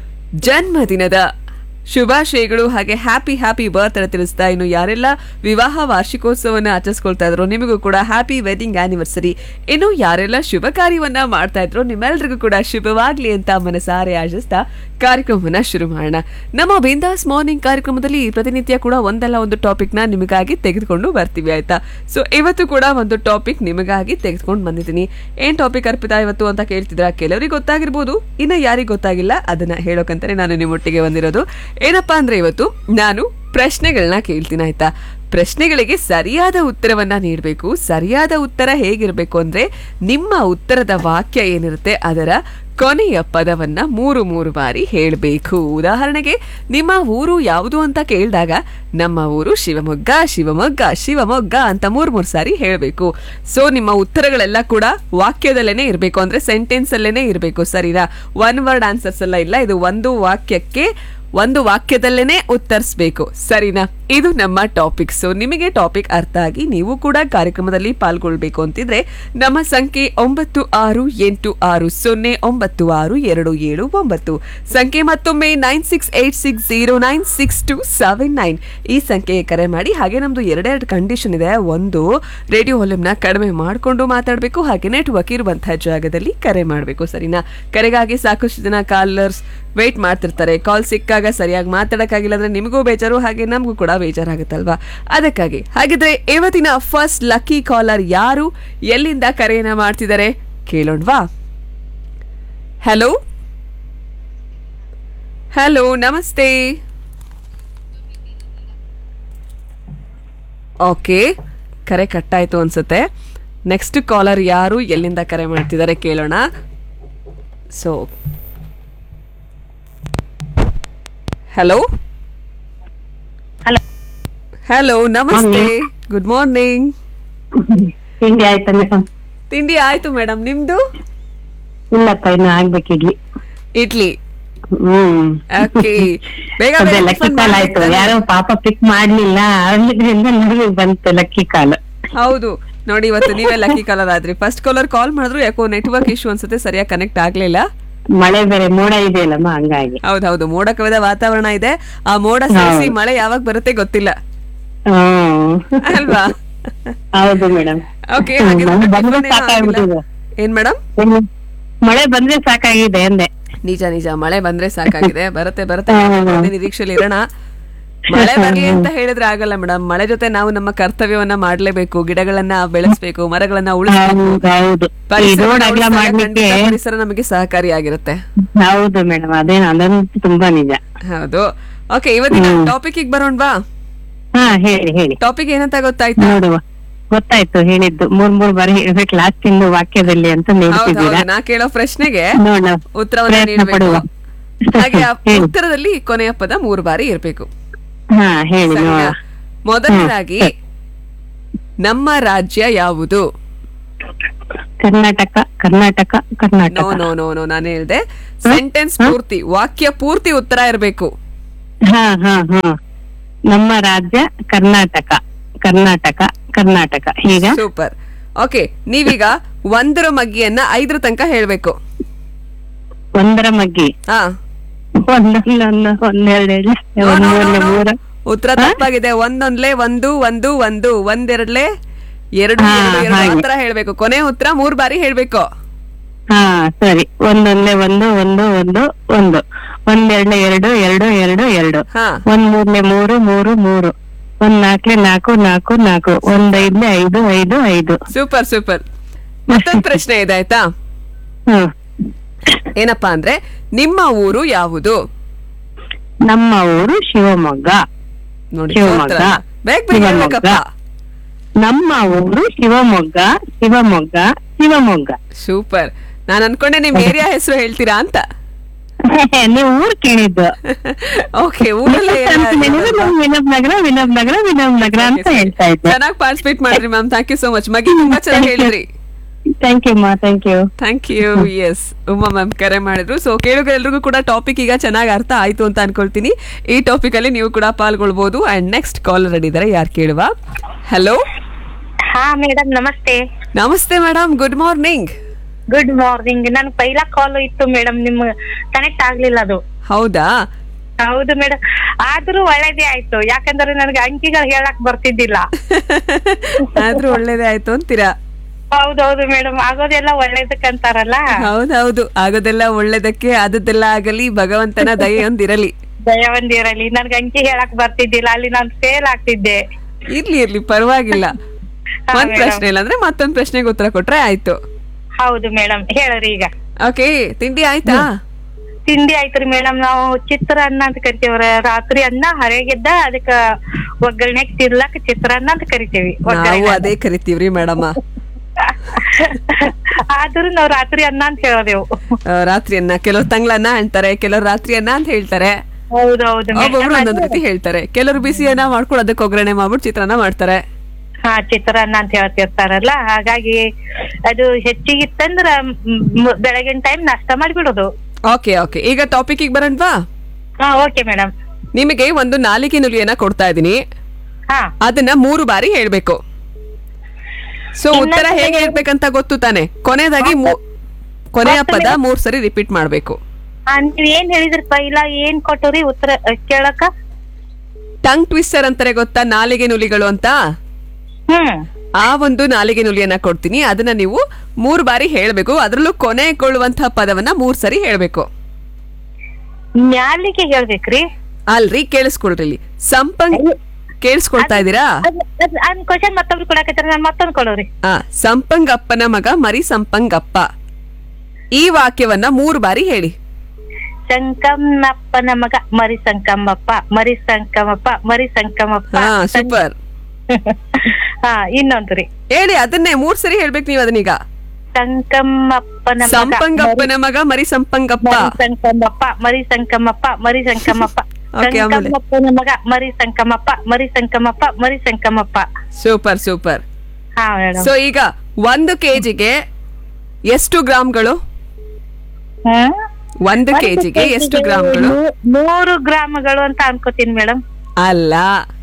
ಜನ್ಮದಿನದ ಶುಭಾಶಯಗಳು ಹಾಗೆ ಹ್ಯಾಪಿ ಹ್ಯಾಪಿ ಬರ್ತ್ಡೇ ತಿಳಿಸ್ತಾ ಇನ್ನು ಯಾರೆಲ್ಲ ವಿವಾಹ ವಾರ್ಷಿಕೋತ್ಸವನ ಆಚರಿಸ್ಕೊಳ್ತಾ ಇದ್ರು ನಿಮಗೂ ಕೂಡ ಹ್ಯಾಪಿ ವೆಡ್ಡಿಂಗ್ ಆನಿವರ್ಸರಿ ಇನ್ನು ಯಾರೆಲ್ಲ ಶುಭ ಕಾರ್ಯವನ್ನ ಮಾಡ್ತಾ ಇದ್ರು ನಿಮ್ಮೆಲ್ರಿಗೂ ಕೂಡ ಶುಭವಾಗ್ಲಿ ಅಂತ ಮನಸಾರೆ ಆಶಿಸ್ತಾ ಕಾರ್ಯಕ್ರಮವನ್ನ ಶುರು ಮಾಡೋಣ ನಮ್ಮ ಬಿಂದಾಸ್ ಮಾರ್ನಿಂಗ್ ಕಾರ್ಯಕ್ರಮದಲ್ಲಿ ಪ್ರತಿನಿತ್ಯ ಕೂಡ ಒಂದಲ್ಲ ಒಂದು ಟಾಪಿಕ್ ನ ನಿಮಗಾಗಿ ತೆಗೆದುಕೊಂಡು ಬರ್ತೀವಿ ಆಯ್ತಾ ಸೊ ಇವತ್ತು ಕೂಡ ಒಂದು ಟಾಪಿಕ್ ನಿಮಗಾಗಿ ತೆಗೆದುಕೊಂಡು ಬಂದಿದ್ದೀನಿ ಏನ್ ಟಾಪಿಕ್ ಅರ್ಪಿತಾ ಇವತ್ತು ಅಂತ ಕೇಳ್ತಿದ್ರ ಕೆಲವರಿಗೆ ಗೊತ್ತಾಗಿರ್ಬೋದು ಇನ್ನು ಯಾರಿಗೆ ಗೊತ್ತಾಗಿಲ್ಲ ಅದನ್ನ ಹೇಳೋಕಂತಾನೆ ನಾನು ನಿಮ್ಮೊಟ್ಟಿಗೆ ಬಂದಿರೋದು ಏನಪ್ಪಾ ಅಂದ್ರೆ ಇವತ್ತು ನಾನು ಪ್ರಶ್ನೆಗಳನ್ನ ಕೇಳ್ತೀನಿ ಆಯ್ತಾ ಪ್ರಶ್ನೆಗಳಿಗೆ ಸರಿಯಾದ ಉತ್ತರವನ್ನ ನೀಡಬೇಕು ಸರಿಯಾದ ಉತ್ತರ ಹೇಗಿರಬೇಕು ಅಂದ್ರೆ ನಿಮ್ಮ ಉತ್ತರದ ವಾಕ್ಯ ಏನಿರುತ್ತೆ ಅದರ ಕೊನೆಯ ಪದವನ್ನ ಮೂರು ಮೂರು ಬಾರಿ ಹೇಳಬೇಕು ಉದಾಹರಣೆಗೆ ನಿಮ್ಮ ಊರು ಯಾವುದು ಅಂತ ಕೇಳಿದಾಗ ನಮ್ಮ ಊರು ಶಿವಮೊಗ್ಗ ಶಿವಮೊಗ್ಗ ಶಿವಮೊಗ್ಗ ಅಂತ ಮೂರ್ ಮೂರು ಸಾರಿ ಹೇಳಬೇಕು ಸೊ ನಿಮ್ಮ ಉತ್ತರಗಳೆಲ್ಲ ಕೂಡ ವಾಕ್ಯದಲ್ಲೇನೆ ಇರಬೇಕು ಅಂದ್ರೆ ಸೆಂಟೆನ್ಸ್ ಅಲ್ಲೇನೆ ಇರಬೇಕು ಸರಿನಾ ಒನ್ ವರ್ಡ್ ಆನ್ಸರ್ಸ್ ಎಲ್ಲ ಇಲ್ಲ ಇದು ಒಂದು ವಾಕ್ಯಕ್ಕೆ ಒಂದು ವಾಕ್ಯದಲ್ಲೇನೆ ಉತ್ತರಿಸ್ಬೇಕು ಸರಿನಾ ಇದು ನಮ್ಮ ಟಾಪಿಕ್ ಸೊ ನಿಮಗೆ ಟಾಪಿಕ್ ಅರ್ಥ ಆಗಿ ನೀವು ಕೂಡ ಕಾರ್ಯಕ್ರಮದಲ್ಲಿ ಪಾಲ್ಗೊಳ್ಬೇಕು ಅಂತಿದ್ರೆ ನಮ್ಮ ಸಂಖ್ಯೆ ಒಂಬತ್ತು ಆರು ಎಂಟು ಆರು ಸೊನ್ನೆ ಒಂಬತ್ತು ಆರು ಎರಡು ಏಳು ಒಂಬತ್ತು ಸಂಖ್ಯೆ ಮತ್ತೊಮ್ಮೆ nine six eight six zero nine six two seven nine ಈ ಸಂಖ್ಯೆಗೆ ಕರೆ ಮಾಡಿ ಹಾಗೆ ನಮ್ದು ಎರಡೆರಡು ಕಂಡೀಷನ್ ಇದೆ ಒಂದು ರೇಡಿಯೋ ವಾಲ್ಯೂಮ್ನ ಕಡಿಮೆ ಮಾಡಿಕೊಂಡು ಮಾತಾಡಬೇಕು ಹಾಗೆ ನೆಟ್ವರ್ಕ್ ಇರುವಂತಹ ಜಾಗದಲ್ಲಿ ಕರೆ ಮಾಡಬೇಕು ಸರಿನಾ ಕರೆಗಾಗಿ ಸಾಕಷ್ಟು ಜನ ಕಾಲರ್ಸ್ ವೇಟ್ ಮಾಡ್ತಿರ್ತಾರೆ ಕಾಲ್ ಸಿಕ್ಕಾಗ ಸರಿಯಾಗಿ ಮಾತಾಡಕ್ಕಾಗಿಲ್ಲ ಅಂದ್ರೆ ನಿಮಗೂ ಬೇಜಾರು ಹಾಗೆ ನಮಗೂ ಕೂಡ ಬೇಜಾರಾಗುತ್ತಲ್ವಾ ಅದಕ್ಕಾಗಿ ಹಾಗಿದ್ರೆ ಇವತ್ತಿನ ಫಸ್ಟ್ ಲಕ್ಕಿ ಕಾಲರ್ ಯಾರು ಎಲ್ಲಿಂದ ಕರೆಯನ್ನ ಮಾಡ್ತಿದ್ದಾರೆ ಕೇಳೋಣವಾ ಹಲೋ ಹಲೋ ನಮಸ್ತೆ ಓಕೆ ಕರೆ ಕಟ್ಟಾಯ್ತು ಅನ್ಸುತ್ತೆ ನೆಕ್ಸ್ಟ್ ಕಾಲರ್ ಯಾರು ಎಲ್ಲಿಂದ ಕರೆ ಮಾಡ್ತಿದ್ದಾರೆ ಕೇಳೋಣ ಸೊ ಹಲೋ ಹಲೋ ನಮಸ್ತೆ ಗುಡ್ ಮಾರ್ನಿಂಗ್ ತಿಂಡಿ ಆಯ್ತಾ ಮೇಡಮ್ ತಿಂಡಿ ಆಯ್ತು ಮೇಡಮ್ ನಿಮ್ದು ಇಲ್ಲಪ್ಪ ಇನ್ನು ಆಗ್ಬೇಕು ಇಡ್ಲಿ ಇಡ್ಲಿ ಹ್ಮ್ ಓಕೆ ಬೇಗ ಅದೇ ಬೇಗ ಲಕ್ಕಿ tiffin ಕಾಲ್ ಆಯ್ತು ಮಾಡ್ಬೇಕಾದ್ರೆ. ಯಾರೋ ಪಾಪ ಪಿಕ್ ಮಾಡ್ಲಿಲ್ಲ ಅಲ್ಲಿದ್ರಿಂದ ನನಗೆ ಬಂತು ಲಕ್ಕಿ ಕಾಲ್ ಹೌದು ನೋಡಿ ಇವತ್ತು ನೀವೇ ಲಕ್ಕಿ ಕಾಲರ್ ಆದ್ರಿ ಫಸ್ಟ್ ಕಾಲರ್ ಕಾಲ್ ಮಾಡಿದ್ರು ಯಾಕೋ ನೆಟ್ವರ್ಕ್ ಇಶ್ಯೂ ಅನ್ಸುತ್ತೆ ಸರಿಯಾಗಿ ಕನೆಕ್ಟ್ ಆಗ್ಲಿಲ್ಲ ಮಳೆ ಬೇರೆ ಮೋಡ ಇದೆಯಲ್ಲಮ್ಮ ಹಂಗಾಗಿ ಹೌದೌದು ಮೋಡ ಕವಿದ ವಾತಾವರಣ ಇದೆ ಆ ಮೋಡ ಸೇರಿಸಿ ಮಳೆ ಯಾವಾಗ ಬರುತ್ತೆ ಗೊತ್ತಿಲ್ಲ ಹ್ಮ್ ಅಲ್ವಾ ಹೌದು ಮೇಡಮ್ ಓಕೆ ಬಂದ್ರೆ ಸಾಕಾಗ್ಬಿಟ್ಟಿದೆ ಏನ್ ಮೇಡಮ್ ಮಳೆ ಬಂದ್ರೆ ಸಾಕಾಗಿದೆ ಅಂದೆ ನಿಜ ನಿಜ ಮಳೆ ಬಂದ್ರೆ ಸಾಕಾಗಿದೆ ಬರುತ್ತೆ ಬರುತ್ತೆ ಹ್ಮ್. ಅದೇ ನಿರೀಕ್ಷೆಯಲ್ಲಿ ಇರೋಣ ಮಳೆ ಬರ್ಲಿ ಅಂತ ಹೇಳಿದ್ರೆ ಆಗಲ್ಲ ಮೇಡಮ್ ಮಳೆ ಜೊತೆ ನಾವು ನಮ್ಮ ಕರ್ತವ್ಯವನ್ನ ಮಾಡ್ಲೇಬೇಕು ಗಿಡಗಳನ್ನ ಬೆಳೆಸ್ಬೇಕು ಮರಗಳನ್ನ ಉಳಿಸ್ಬೇಕು ಹೌದು ಈ ಪರಿಸರನ ರೋಡ್ ಅಗಲ ಉಳಿಸಿದಾಗ ಮಾಡ್ಲಿಕ್ಕೆ ಖಂಡಿತ ಪರಿಸರ ನಮಗೆ ಸಹಕಾರಿಯಾಗಿರುತ್ತೆ ಹೌದು ಮೇಡಮ್ ಅದೇನು ಅದಂತೂ ತುಂಬಾ ನಿಜ ಹೌದು ಓಕೆ ಇವತ್ತಿನ ಟಾಪಿಕ್ ಬರೋಣವಾ ಹಾ ಹೇಳಿ ಹೇಳಿ ಟಾಪಿಕ್ ಏನಂತ ಗೊತ್ತಾಯ್ತಾ ನೋಡುವ ಗೊತ್ತಾಯ್ತು ಹೇಳಿದ್ದು ಮೂರ್ ಮೂರ್ ಬಾರಿ ಹೇಳ್ಬೇಕು ಲಾಸ್ಟ್ ಇಂದು ವಾಕ್ಯದಲ್ಲಿ ಅಂತ ಹೌದು ನೆನಪಿದ್ದೀರಾ ಹೌದು ನಾ ಕೇಳೋ ಪ್ರಶ್ನೆಗೆ ನೋಡ ಉತ್ತರವನ್ನ ಪ್ರಯತ್ನ ನೀಡಬೇಕು ಪಡುವ ಹಾಗೆ ಆ ಹೇಳಿ. ಉತ್ತರದಲ್ಲಿ ಕೊನೆಯ ಪದ ಮೂರು ಬಾರಿ ಇರಬೇಕು ಹಾ ಹೇಳಿ ನೋಡ ಮೊದಲನೇದಾಗಿ ನಮ್ಮ ರಾಜ್ಯ ಯಾವುದು Karnataka Karnataka Karnataka no no no no ನಾನು ಹೇಳ್ದೆ ಸೆಂಟೆನ್ಸ್ ಪೂರ್ತಿ ವಾಕ್ಯ ಪೂರ್ತಿ ಉತ್ತರ ಇರಬೇಕು ಹಾ ಹಾ ಹಾ ನಮ್ಮ ರಾಜ್ಯ ಕರ್ನಾಟಕ ಕರ್ನಾಟಕ ಕರ್ನಾಟಕ ಈಗ ಸೂಪರ್ ಓಕೆ ನೀವೀಗ ಒಂದರ ಮಗ್ಗಿಯನ್ನ ಐದರ ತನಕ ಹೇಳ್ಬೇಕು ಒಂದರ ಮಗ್ಗಿ ಹಾ ಒಂದೊಂದೊಂದು ಒಂದೆರಡು ಒಂದ್ ಮೂರನೇ ಮೂರ ಉತ್ತರ ತಪ್ಪಾಗಿದೆ ಒಂದೊಂದ್ಲೆ ಒಂದು ಒಂದು ಒಂದು ಒಂದೆರಡ್ಲೆ ಎರಡು ಹಾ, ಎರಡು ಎರಡು ಹಾಗೆ. ಆತರ ಹೇಳ್ಬೇಕು ಕೊನೆ ಉತ್ತರ ಮೂರ್ ಬಾರಿ ಹೇಳ್ಬೇಕು ಹಾ ಸರಿ ಒಂದೊಂದೇ ಒಂದು ಒಂದು ಒಂದು ಒಂದು ಒಂದೆರಡನೇ ಎರಡು ಎರಡು ಎರಡು ಎರಡು ಹಾ ಒಂದ್ ಮೂರನೇ ಮೂರು ಮೂರು ಮೂರು ಒಂದ್ ನಾಲ್ಕನೇ ನಾಲ್ಕು ನಾಲ್ಕು ನಾಲ್ಕು ಒಂದ್ ಐದನೇ ಐದು ಐದು ಐದು ಸೂಪರ್ ಸೂಪರ್ ಮತ್ತೊಂದು ಪ್ರಶ್ನೆ ಇದೆ ಆಯ್ತಾ ಹ್ಮ್ ಏನಪ್ಪಾ ಅಂದ್ರೆ ನಿಮ್ಮ ಊರು ಯಾವುದು ನಮ್ಮ ಊರು ಶಿವಮೊಗ್ಗ ನೋಡಿ ಶಿವಮೊಗ್ಗ. ಸೋತ್ರಲ್ಲ. ಬೇಗ ಬೇಗ ಹೇಳ್ಬೇಕಪ್ಪ ಶಿವಮೊಗ್ಗ. ನಮ್ಮ ಊರು ಶಿವಮೊಗ್ಗ ಶಿವಮೊಗ್ಗ ಶಿವಮೊಗ್ಗ ಸೂಪರ್ ನಾನ್ ಅನ್ಕೊಂಡೆ ನಿಮ್ ಏರಿಯಾ ಹೆಸರು ಹೇಳ್ತೀರಾ ಅಂತ ನೀವು ಊರ್ ಕೇಳಿದ್ದು ಓಕೆ ಊರಲ್ಲೇ ವಿನೋಬ್ ನಗರ ವಿನೋಬ್ ನಗರ ವಿನೋಬ್ ನಗರ ಅಂತ ಹೇಳ್ತಾ ಇದ್ದೆ ಚೆನ್ನಾಗಿ ಪಾರ್ಟಿಸಿಪೇಟ್ ಮಾಡ್ರಿ ma'am thank you so much ಮಗಿ ತುಂಬಾ ಚೆನ್ನಾಗಿ ಹೇಳಿದ್ರಿ thank you ma'am thank you thank you yes Uma ma'am ಕರೆ ಮಾಡಿದ್ರು ಸೊ ಕೇಳುಗ ಎಲ್ರಿಗೂ ಕೂಡ ಟಾಪಿಕ್ ಈಗ ಚೆನ್ನಾಗಿ ಅರ್ಥ ಆಯ್ತು ಅಂತ ಅನ್ಕೊಳ್ತೀನಿ ಈ ಟಾಪಿಕ್ ಅಲ್ಲಿ ನೀವು ಕೂಡ ಪಾಲ್ಗೊಳ್ಬಹುದು ಅಂಡ್ ನೆಕ್ಸ್ಟ್ ಕಾಲ್ ರೆಡಿ ಇದಾರೆ ಯಾರು ಕೇಳುವ ಹಲೋ ಹಾ ಮೇಡಮ್ ನಮಸ್ತೆ ನಮಸ್ತೆ madam good morning good morning ನನ್ ಪೈಲಾ ಕಾಲ್ ಇತ್ತು ಮೇಡಮ್ ನಿಮ್ ಕನೆಕ್ಟ್ ಆಗ್ಲಿಲ್ಲ ಅದು ಹೌದಾ ಹೌದು ಮೇಡಮ್ ಆದ್ರೂ ಒಳ್ಳೇದೇ ಆಯ್ತು ಯಾಕಂದ್ರೆ ನನಗೆ ಅಂಕಿಗಳು ಹೇಳಕ್ ಬರ್ತಿದ್ದಿಲ್ಲ ಆದ್ರೂ ಒಳ್ಳೇದೇ ಆಯ್ತು ಅಂತೀರಾ ಹೌದೌದು ಮೇಡಮ್ ಆಗೋದೆಲ್ಲ ಒಳ್ಳೇದಕ್ಕಂತಾರಲ್ಲ ಹೌದೌದು ಆಗೋದೆಲ್ಲ ಒಳ್ಳೇದಕ್ಕೆ ಆದದ್ದೆಲ್ಲ ಆಗಲಿ ಭಗವಂತನ ದಯೆಯೊಂದಿರಲಿ ದಯವಂದಿರಲಿ ನನ್ಗೆ ಅಂಕಿ ಹೇಳಕ್ ಬರ್ತಿದ್ದಿಲ್ಲ ಅಲ್ಲಿ ನಾನು ಫೇಲ್ ಆಗ್ತಿದ್ದೆ ಇರ್ಲಿ ಇರ್ಲಿ ಪರವಾಗಿಲ್ಲ ಹಾ, ಒಂದ್ madam. ಪ್ರಶ್ನೆ ಇಲ್ಲ ಅಂದ್ರೆ ಮತ್ತೊಂದ್ ಪ್ರಶ್ನೆಗೆ ಉತ್ತರ ಕೊಟ್ರೆ ಆಯ್ತು ಹೌದು ಮೇಡಮ್ ಹೇಳ್ರಿ ಈಗ ಓಕೆ ತಿಂಡಿ ಆಯ್ತಾ ತಿಂಡಿ ಆಯ್ತ್ರಿ ಮೇಡಮ್ ನಾವು ಚಿತ್ರಾನ್ನ ಅಂತ ಕರಿತೇವ್ರ ರಾತ್ರಿ ಅನ್ನ ಹರೆಗೆದ್ದ ಅದಕ್ಕ ಒಗ್ಗರಣೆ ತಿರ್ಲಕ್ ಚಿತ್ರಾನ್ನ ಅಂತ ಕರಿತೇವಿ ನಾವು ಒಗ್ಗರಣೆ ಅದೇ ಕರಿತೀವ್ರಿ ಮೇಡಮ್ ಆದ್ರೂ ನಾವ್ ರಾತ್ರಿ ಅನ್ನ ಅಂತ ಹೇಳೋದೆವು ರಾತ್ರಿಯನ್ನ ಕೆಲವ್ರು ತಂಗ್ಳನ್ನ ಅಂತಾರೆ ಕೆಲವ್ರು ರಾತ್ರಿಯನ್ನ ಅಂತ ಹೇಳ್ತಾರೆ ಹೌದೌದು ಒಬ್ಬೊಬ್ರು ಒಂದೊಂದ್ ರೀತಿ ಹೇಳ್ತಾರೆ ಕೆಲವರು ಬಿಸಿಯನ್ನ ಮಾಡ್ಕೊಂಡು ಅದಕ್ಕೆ ಒಗ್ಗರಣೆ ಮಾಡ್ಬಿಟ್ಟು ಚಿತ್ರಾನ್ನ ಮಾಡ್ತಾರೆ ಹಾ ಚಿತ್ರಾನ್ನ ಅಂತ ಹೇಳ್ತಿರ್ತಾರಲ್ಲ ಹಾಗಾಗಿ ಅದು ಹೆಚ್ಚಿಗೆ ಇತ್ತಂದ್ರ ಮ್, ಮ್, ಬೆಳಗಿನ ಟೈಮ್ ನಾಷ್ಟ ಮಾಡಿಬಿಡೋದು ಓಕೆ ಓಕೆ ಈಗ ಟಾಪಿಕ್ ಬರೋಣವಾ ಹಾ ಓಕೆ ಮೇಡಮ್ ನಿಮಗೆ ಒಂದು ನಾಲಿಗೆ ನುಲಿಯನ್ನ ಕೊಡ್ತಾ ಇದೀನಿ ಹಾ ಅದನ್ನ ಮೂರು ಬಾರಿ ಹೇಳ್ಬೇಕು ಸೊ ಉತ್ತರ ಹೇಗೆ ಹೇಳ್ಬೇಕಂತ ಗೊತ್ತು ತಾನೆ ಕೊನೆಯದಾಗಿ ಮೂ- ಕೊನೆಯ ಪದ ಮೂರ್ ಸರಿ ರಿಪೀಟ್ ಮಾಡ್ಬೇಕು ಆ, ನೀವ್ ಏನ್ ಹೇಳಿದ್ರಿ ಪೈಲ ಏನ್ ಕೊಟ್ಟವ್ರಿ ಉತ್ತರ ಅ, ಕೇಳಕ ಟಂಗ್ ಟ್ವಿಸ್ಟರ್ ಅಂತಾರೆ ಗೊತ್ತಾ ನಾಲಿಗೆ ನುಲಿಗಳು ಅಂತ ಹ್ಮ್ ಆ ಒಂದು ನಾಲಿಗೆ ನುಲಿಯನ್ನ ಕೊಡ್ತೀನಿ ಅದನ್ನ ನೀವು ಮೂರ್ ಬಾರಿ ಹೇಳ್ಬೇಕು ಅದ್ರಲ್ಲೂ ಕೊನೆಗೊಳ್ಳುವಂತಹ ಪದವನ್ನ ಮೂರ್ ಸರಿ ಹೇಳ್ಬೇಕು ನ್ಯಾಲಿಗೆ ಹೇಳ್ಬೇಕ್ರಿ ಅಲ್ರಿ ಕೇಳಿಸ್ಕೊಳ್ರಿ ಇಲ್ಲಿ ಸಂಪಂಗ್ ಕೇಳಿಸ್ಕೊಳ್ತಾ ಇದ್ದೀರಾ ಅದ್ ಕ್ವಶನ್ ಮತ್ತೊಬ್ರು ಕೊಡಕತ್ತಾರ ನಾನ್ ಮತ್ತೊಂದ್ ಕೊಡೋರಿ ಆ ಸಂಪಂಗಪ್ಪನ ಮಗ ಮರಿ ಸಂಪಂಗಪ್ಪ ಈ ವಾಕ್ಯವನ್ನ ಮೂರು ಬಾರಿ ಹೇಳಿ ಸಂಕಮ್ಮಪ್ಪನ ಮಗ ಮರಿ ಸಂಕಮ್ಮಪ್ಪ ಮರಿ ಸಂಕಮಪ್ಪ ಮರಿ ಸಂಕಮಪ್ಪ ಹಾ ಸೂಪರ್ ಹಾ ಇನ್ನೊಂದ್ರಿ ಹೇಳಿ ಅದನ್ನೇ ಮೂರ್ ಸರಿ ಹೇಳ್ಬೇಕು ನೀವು ಅದನ್ನೀಗ ಸಂಕಮ್ಮಪ್ಪನ ಮಗ ಸಂಪಂಗಪ್ಪನ ಮಗ ಮರಿ ಸಂಪಂಗಪ್ಪ ಮರಿ ಸಂಕಮಪ್ಪ ಮರಿ ಸಂಕಮಪ್ಪ ಮರಿ ಸಂಕಮಪ್ಪ Okay, ಆಮೇಲೆ? ಸಂಕಮ್ಮಪ್ಪನ ಮಗ ಮರಿ ಸಂಕಮಪ್ಪ ಮರಿ ಸಂಕಮಪ್ಪ ಮರಿ ಸಂಕಮಪ್ಪ ಸೂಪರ್ ಸೂಪರ್ ಹಾ ಮೇಡಮ್ ಸೊ ಈಗ ಒಂದು ಕೆಜಿಗೆ ಎಷ್ಟು ಗ್ರಾಮ್ಗಳು ಒಂದು ಕೆಜಿಗೆ ಎಷ್ಟು ಗ್ರಾಮ್ಗಳು ನೂರು ಗ್ರಾಮಗಳು ಅಂತ ಅನ್ಕೋತೀನಿ ಮೇಡಮ್ ಅಲ್ಲ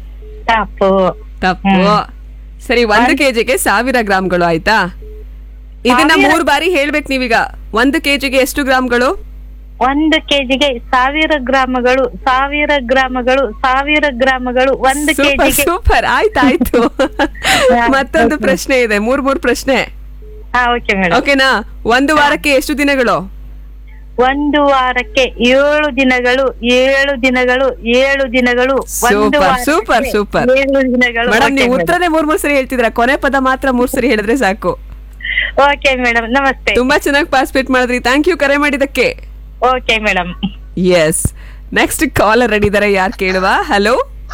ತಪ್ಪು ತಪ್ಪು ಸರಿ ಒಂದು ಕೆಜಿಗೆ ಸಾವಿರ ಗ್ರಾಮ್ಗಳು ಆಯ್ತಾ ಇದನ್ನ ಸಾವಿರ- ಮೂರ್ ಬಾರಿ ಹೇಳ್ಬೇಕು ನೀವೀಗ ಒಂದು ಕೆಜಿಗೆ ಎಷ್ಟು ಗ್ರಾಮ್ಗಳು ಒಂದು ಕೆಜಿಗೆ ಸಾವಿರ ಗ್ರಾಮಗಳು ಸಾವಿರ ಗ್ರಾಮಗಳು ಸಾವಿರ ಗ್ರಾಮಗಳು ಒಂದು ಸೂಪರ್ ಕೆಜಿಗೆ ಸೂಪರ್ ಆಯ್ತಾಯ್ತು ಮತ್ತೊಂದು ಪ್ರಶ್ನೆ ಇದೆ ಮೂರ್ ಮೂರ್ ಪ್ರಶ್ನೆ ಹಾ ಓಕೆ ಮೇಡಮ್ ಓಕೆನಾ ಒಂದು ವಾರಕ್ಕೆ ಎಷ್ಟು ದಿನಗಳು ಒಂದು ವಾರಕ್ಕೆ ಏಳು ದಿನಗಳು ಏಳು ದಿನಗಳು ಏಳು ದಿನಗಳು ಒಂದು ಸೂಪರ್ ವಾರಕ್ಕೆ ಸೂಪರ್ ಸೂಪರ್ ಏಳು ದಿನಗಳು ಮೇಡಮ್ Okay, ನೀವು madam. ಉತ್ತರನೇ ಮೂರ್ ಮೂರ್ ಸರಿ ಹೇಳ್ತಿದ್ರ ಕೊನೆ ಪದ ಮಾತ್ರ ಮೂರ್ ಸರಿ ಹೇಳಿದ್ರೆ ಸಾಕು ಓಕೆ ಮೇಡಮ್ ನಮಸ್ತೆ ತುಂಬಾ ಚೆನ್ನಾಗಿ ಪಾರ್ಟಿಸಿಪೇಟ್ ಮಾಡಿದ್ರಿ ಥ್ಯಾಂಕ್ ಯು ಕರೆ ಮಾಡಿದಕ್ಕೆ okay madam yes next caller ready ಇದಾರೆ ಯಾರು ಕೇಳುವ ಹಲೋ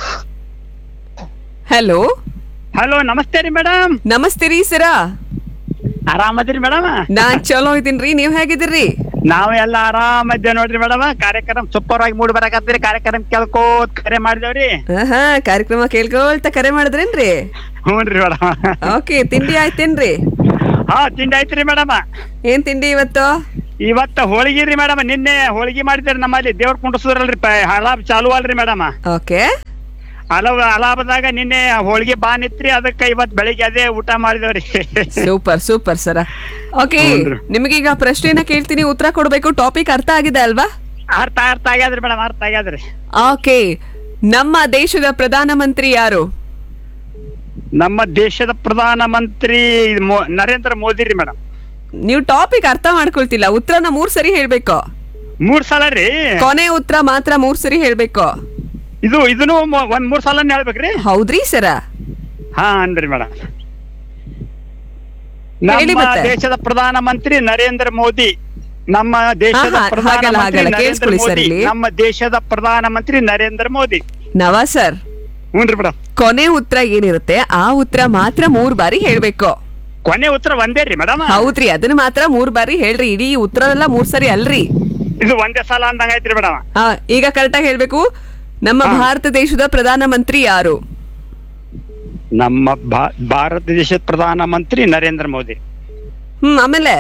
ಹಲೋ ಹಲೋ ನಮಸ್ತೆ ರೀ ಮೇಡಮ್ ನಮಸ್ತೆ ರೀ ಸರ ಆರಾಮದಿರಿ ಮೇಡಮ್ ನಾನ್ ಚಲೋ ಇದೀನ್ರಿ ನೀವ್ ಹೇಗಿದ್ದೀರಿ ನಾವು ಎಲ್ಲ ಆರಾಮದ್ದೆ ನೋಡ್ರಿ ಮೇಡಮ್ ಕಾರ್ಯಕ್ರಮ ಸೂಪರ್ ಆಗಿ ಮೂಡ್ ಬರಾಕತ್ತೀರಿ ಕಾರ್ಯಕ್ರಮ ಕೇಳ್ಕೋತ್ ಕರೆ ಮಾಡಿದೇವ್ರಿ ಆಹಾ ಕಾರ್ಯಕ್ರಮ ಕೇಳ್ಕೊಳ್ತಾ ಕರೆ ಮಾಡಿದ್ರೇನ್ರಿ ಹ್ಞೂನ್ರಿ ಮೇಡಮ್ ಓಕೆ ತಿಂಡಿ ಆಯ್ತೇನ್ರಿ ಹಾ ತಿಂಡಿ ಆಯ್ತ್ರಿ ಮೇಡಮ್ ಏನ್ ತಿಂಡಿ ಇವತ್ತು ಇವತ್ತ ಹೋಳಿಗೆ ರೀ ಮೇಡಮ್ ನಿನ್ನೆ ಹೋಳಿಗೆ ಮಾಡಿದ್ರಿ ನಮ್ಮಲ್ಲಿ ದೇವ್ರ ಕುಂಡ್ರಸಿದ್ರಲ್ರಿ ಹಲಾಬ್ ಚಾಲು ಅಲ್ರಿ ಮೇಡಮ್ ಓಕೆ ಹಲವು ಹಲಾಬದಾಗ ನಿನ್ನೆ ಹೋಳಿಗೆ ಬಾ ನಿತ್ರಿ ಅದಕ್ಕೆ ಇವತ್ ಬೆಳಿಗ್ಗೆ ಅದೇ ಊಟ ಮಾಡಿದೇವ್ರಿ ಸೂಪರ್ ಸೂಪರ್ ಸರ ಓಕೆ ಹ್ಞೂನ್ರಿ. ನಿಮಗೀಗ ಪ್ರಶ್ನೆನ ಕೇಳ್ತೀನಿ ಉತ್ತರ ಕೊಡ್ಬೇಕು ಟಾಪಿಕ್ ಅರ್ಥ ಆಗಿದೆ ಅಲ್ವಾ ಅರ್ಥ ಅರ್ಥ ಆಗ್ಯಾದ್ರಿ ಮೇಡಮ್ ಅರ್ಥ ಆಗ್ಯಾದ್ರಿ ಓಕೆ ನಮ್ಮ ದೇಶದ ಪ್ರಧಾನಮಂತ್ರಿ ಯಾರು ನಮ್ಮ ದೇಶದ ಪ್ರಧಾನ ಮಂತ್ರಿ ಮೋ- ನರೇಂದ್ರ ಮೋದಿ ರೀ ಮೇಡಮ್ ನೀವು ಟಾಪಿಕ್ ಅರ್ಥ ಮಾಡ್ಕೊಳ್ತಿಲ್ಲ ಉತ್ತರನ ಮೂರ್ ಸರಿ ಹೇಳ್ಬೇಕು ಮೂರ್ ಸಲ ರೀ ಕೊನೆ ಉತ್ತರ ಮಾತ್ರ ಮೂರ್ ಸರಿ ಹೇಳ್ಬೇಕು ಇದು ಇದನ್ನು ಮೊ- ಒಂದ್ ಮೂರ್ ಸಲ ಹೇಳ್ಬೇಕ್ರಿ ಹೌದ್ರಿ ಸರ ಹಾ ಅನ್ರಿ ಮೇಡಮ್ ಹೇಳಿ ನಮ್ಮ ಮತ್ತೆ. ದೇಶದ ಪ್ರಧಾನ ಮಂತ್ರಿ ನರೇಂದ್ರ ಮೋದಿ ನಮ್ಮ ದೇಶದ ಹಾ, ಹಾ, ಪ್ರಧಾನ ಹಾಗಲ್ಲ, ಮಂತ್ರಿ ಹಾಗಲ್ಲ. ನರೇಂದ್ರ ಕೇಳಿಸ್ಕೊಳ್ಳಿ ಸರ್ ಮೋದಿ ಇಲ್ಲಿ. ನಮ್ಮ ದೇಶದ ಪ್ರಧಾನ ಮಂತ್ರಿ ನರೇಂದ್ರ ಮೋದಿ ನವ ಸರ್ ಹ್ಞೂನ್ರಿ ಮೇಡಮ್ ಕೊನೆ ಉತ್ತರ ಏನಿರುತ್ತೆ ಆ ಉತ್ತರ ಮಾತ್ರ ಮೂರ್ ಬಾರಿ ಹೇಳ್ಬೇಕು ಕೊನೆ ಉತ್ತರ ಒಂದೇ ರೀ ಮೇಡಮ್ ಹೌದ್ರಿ ಅದನ್ನ ಮಾತ್ರ ಮೂರ್ ಬಾರಿ ಹೇಳ್ರಿ ಇಡೀ ಉತ್ತರ ಎಲ್ಲ ಮೂರ್ ಸರಿ ಅಲ್ರಿ ಇದು ಒಂದೇ ಸಲ ಅಂದಂಗ ಐತ್ರಿ ಮೇಡಮ್ ಆ, ಈಗ ಕರೆಕ್ಟಾಗಿ ಹೇಳ್ಬೇಕು ನಮ್ಮ ಭಾರತ ದೇಶದ ಪ್ರಧಾನ ಮಂತ್ರಿ ಯಾರು ನಮ್ಮ ಭಾ- ಭಾರತ ದೇಶದ ಪ್ರಧಾನ ಮಂತ್ರಿ ನರೇಂದ್ರ ಮೋದಿ ಹ್ಮ್ ಆಮೇಲೆ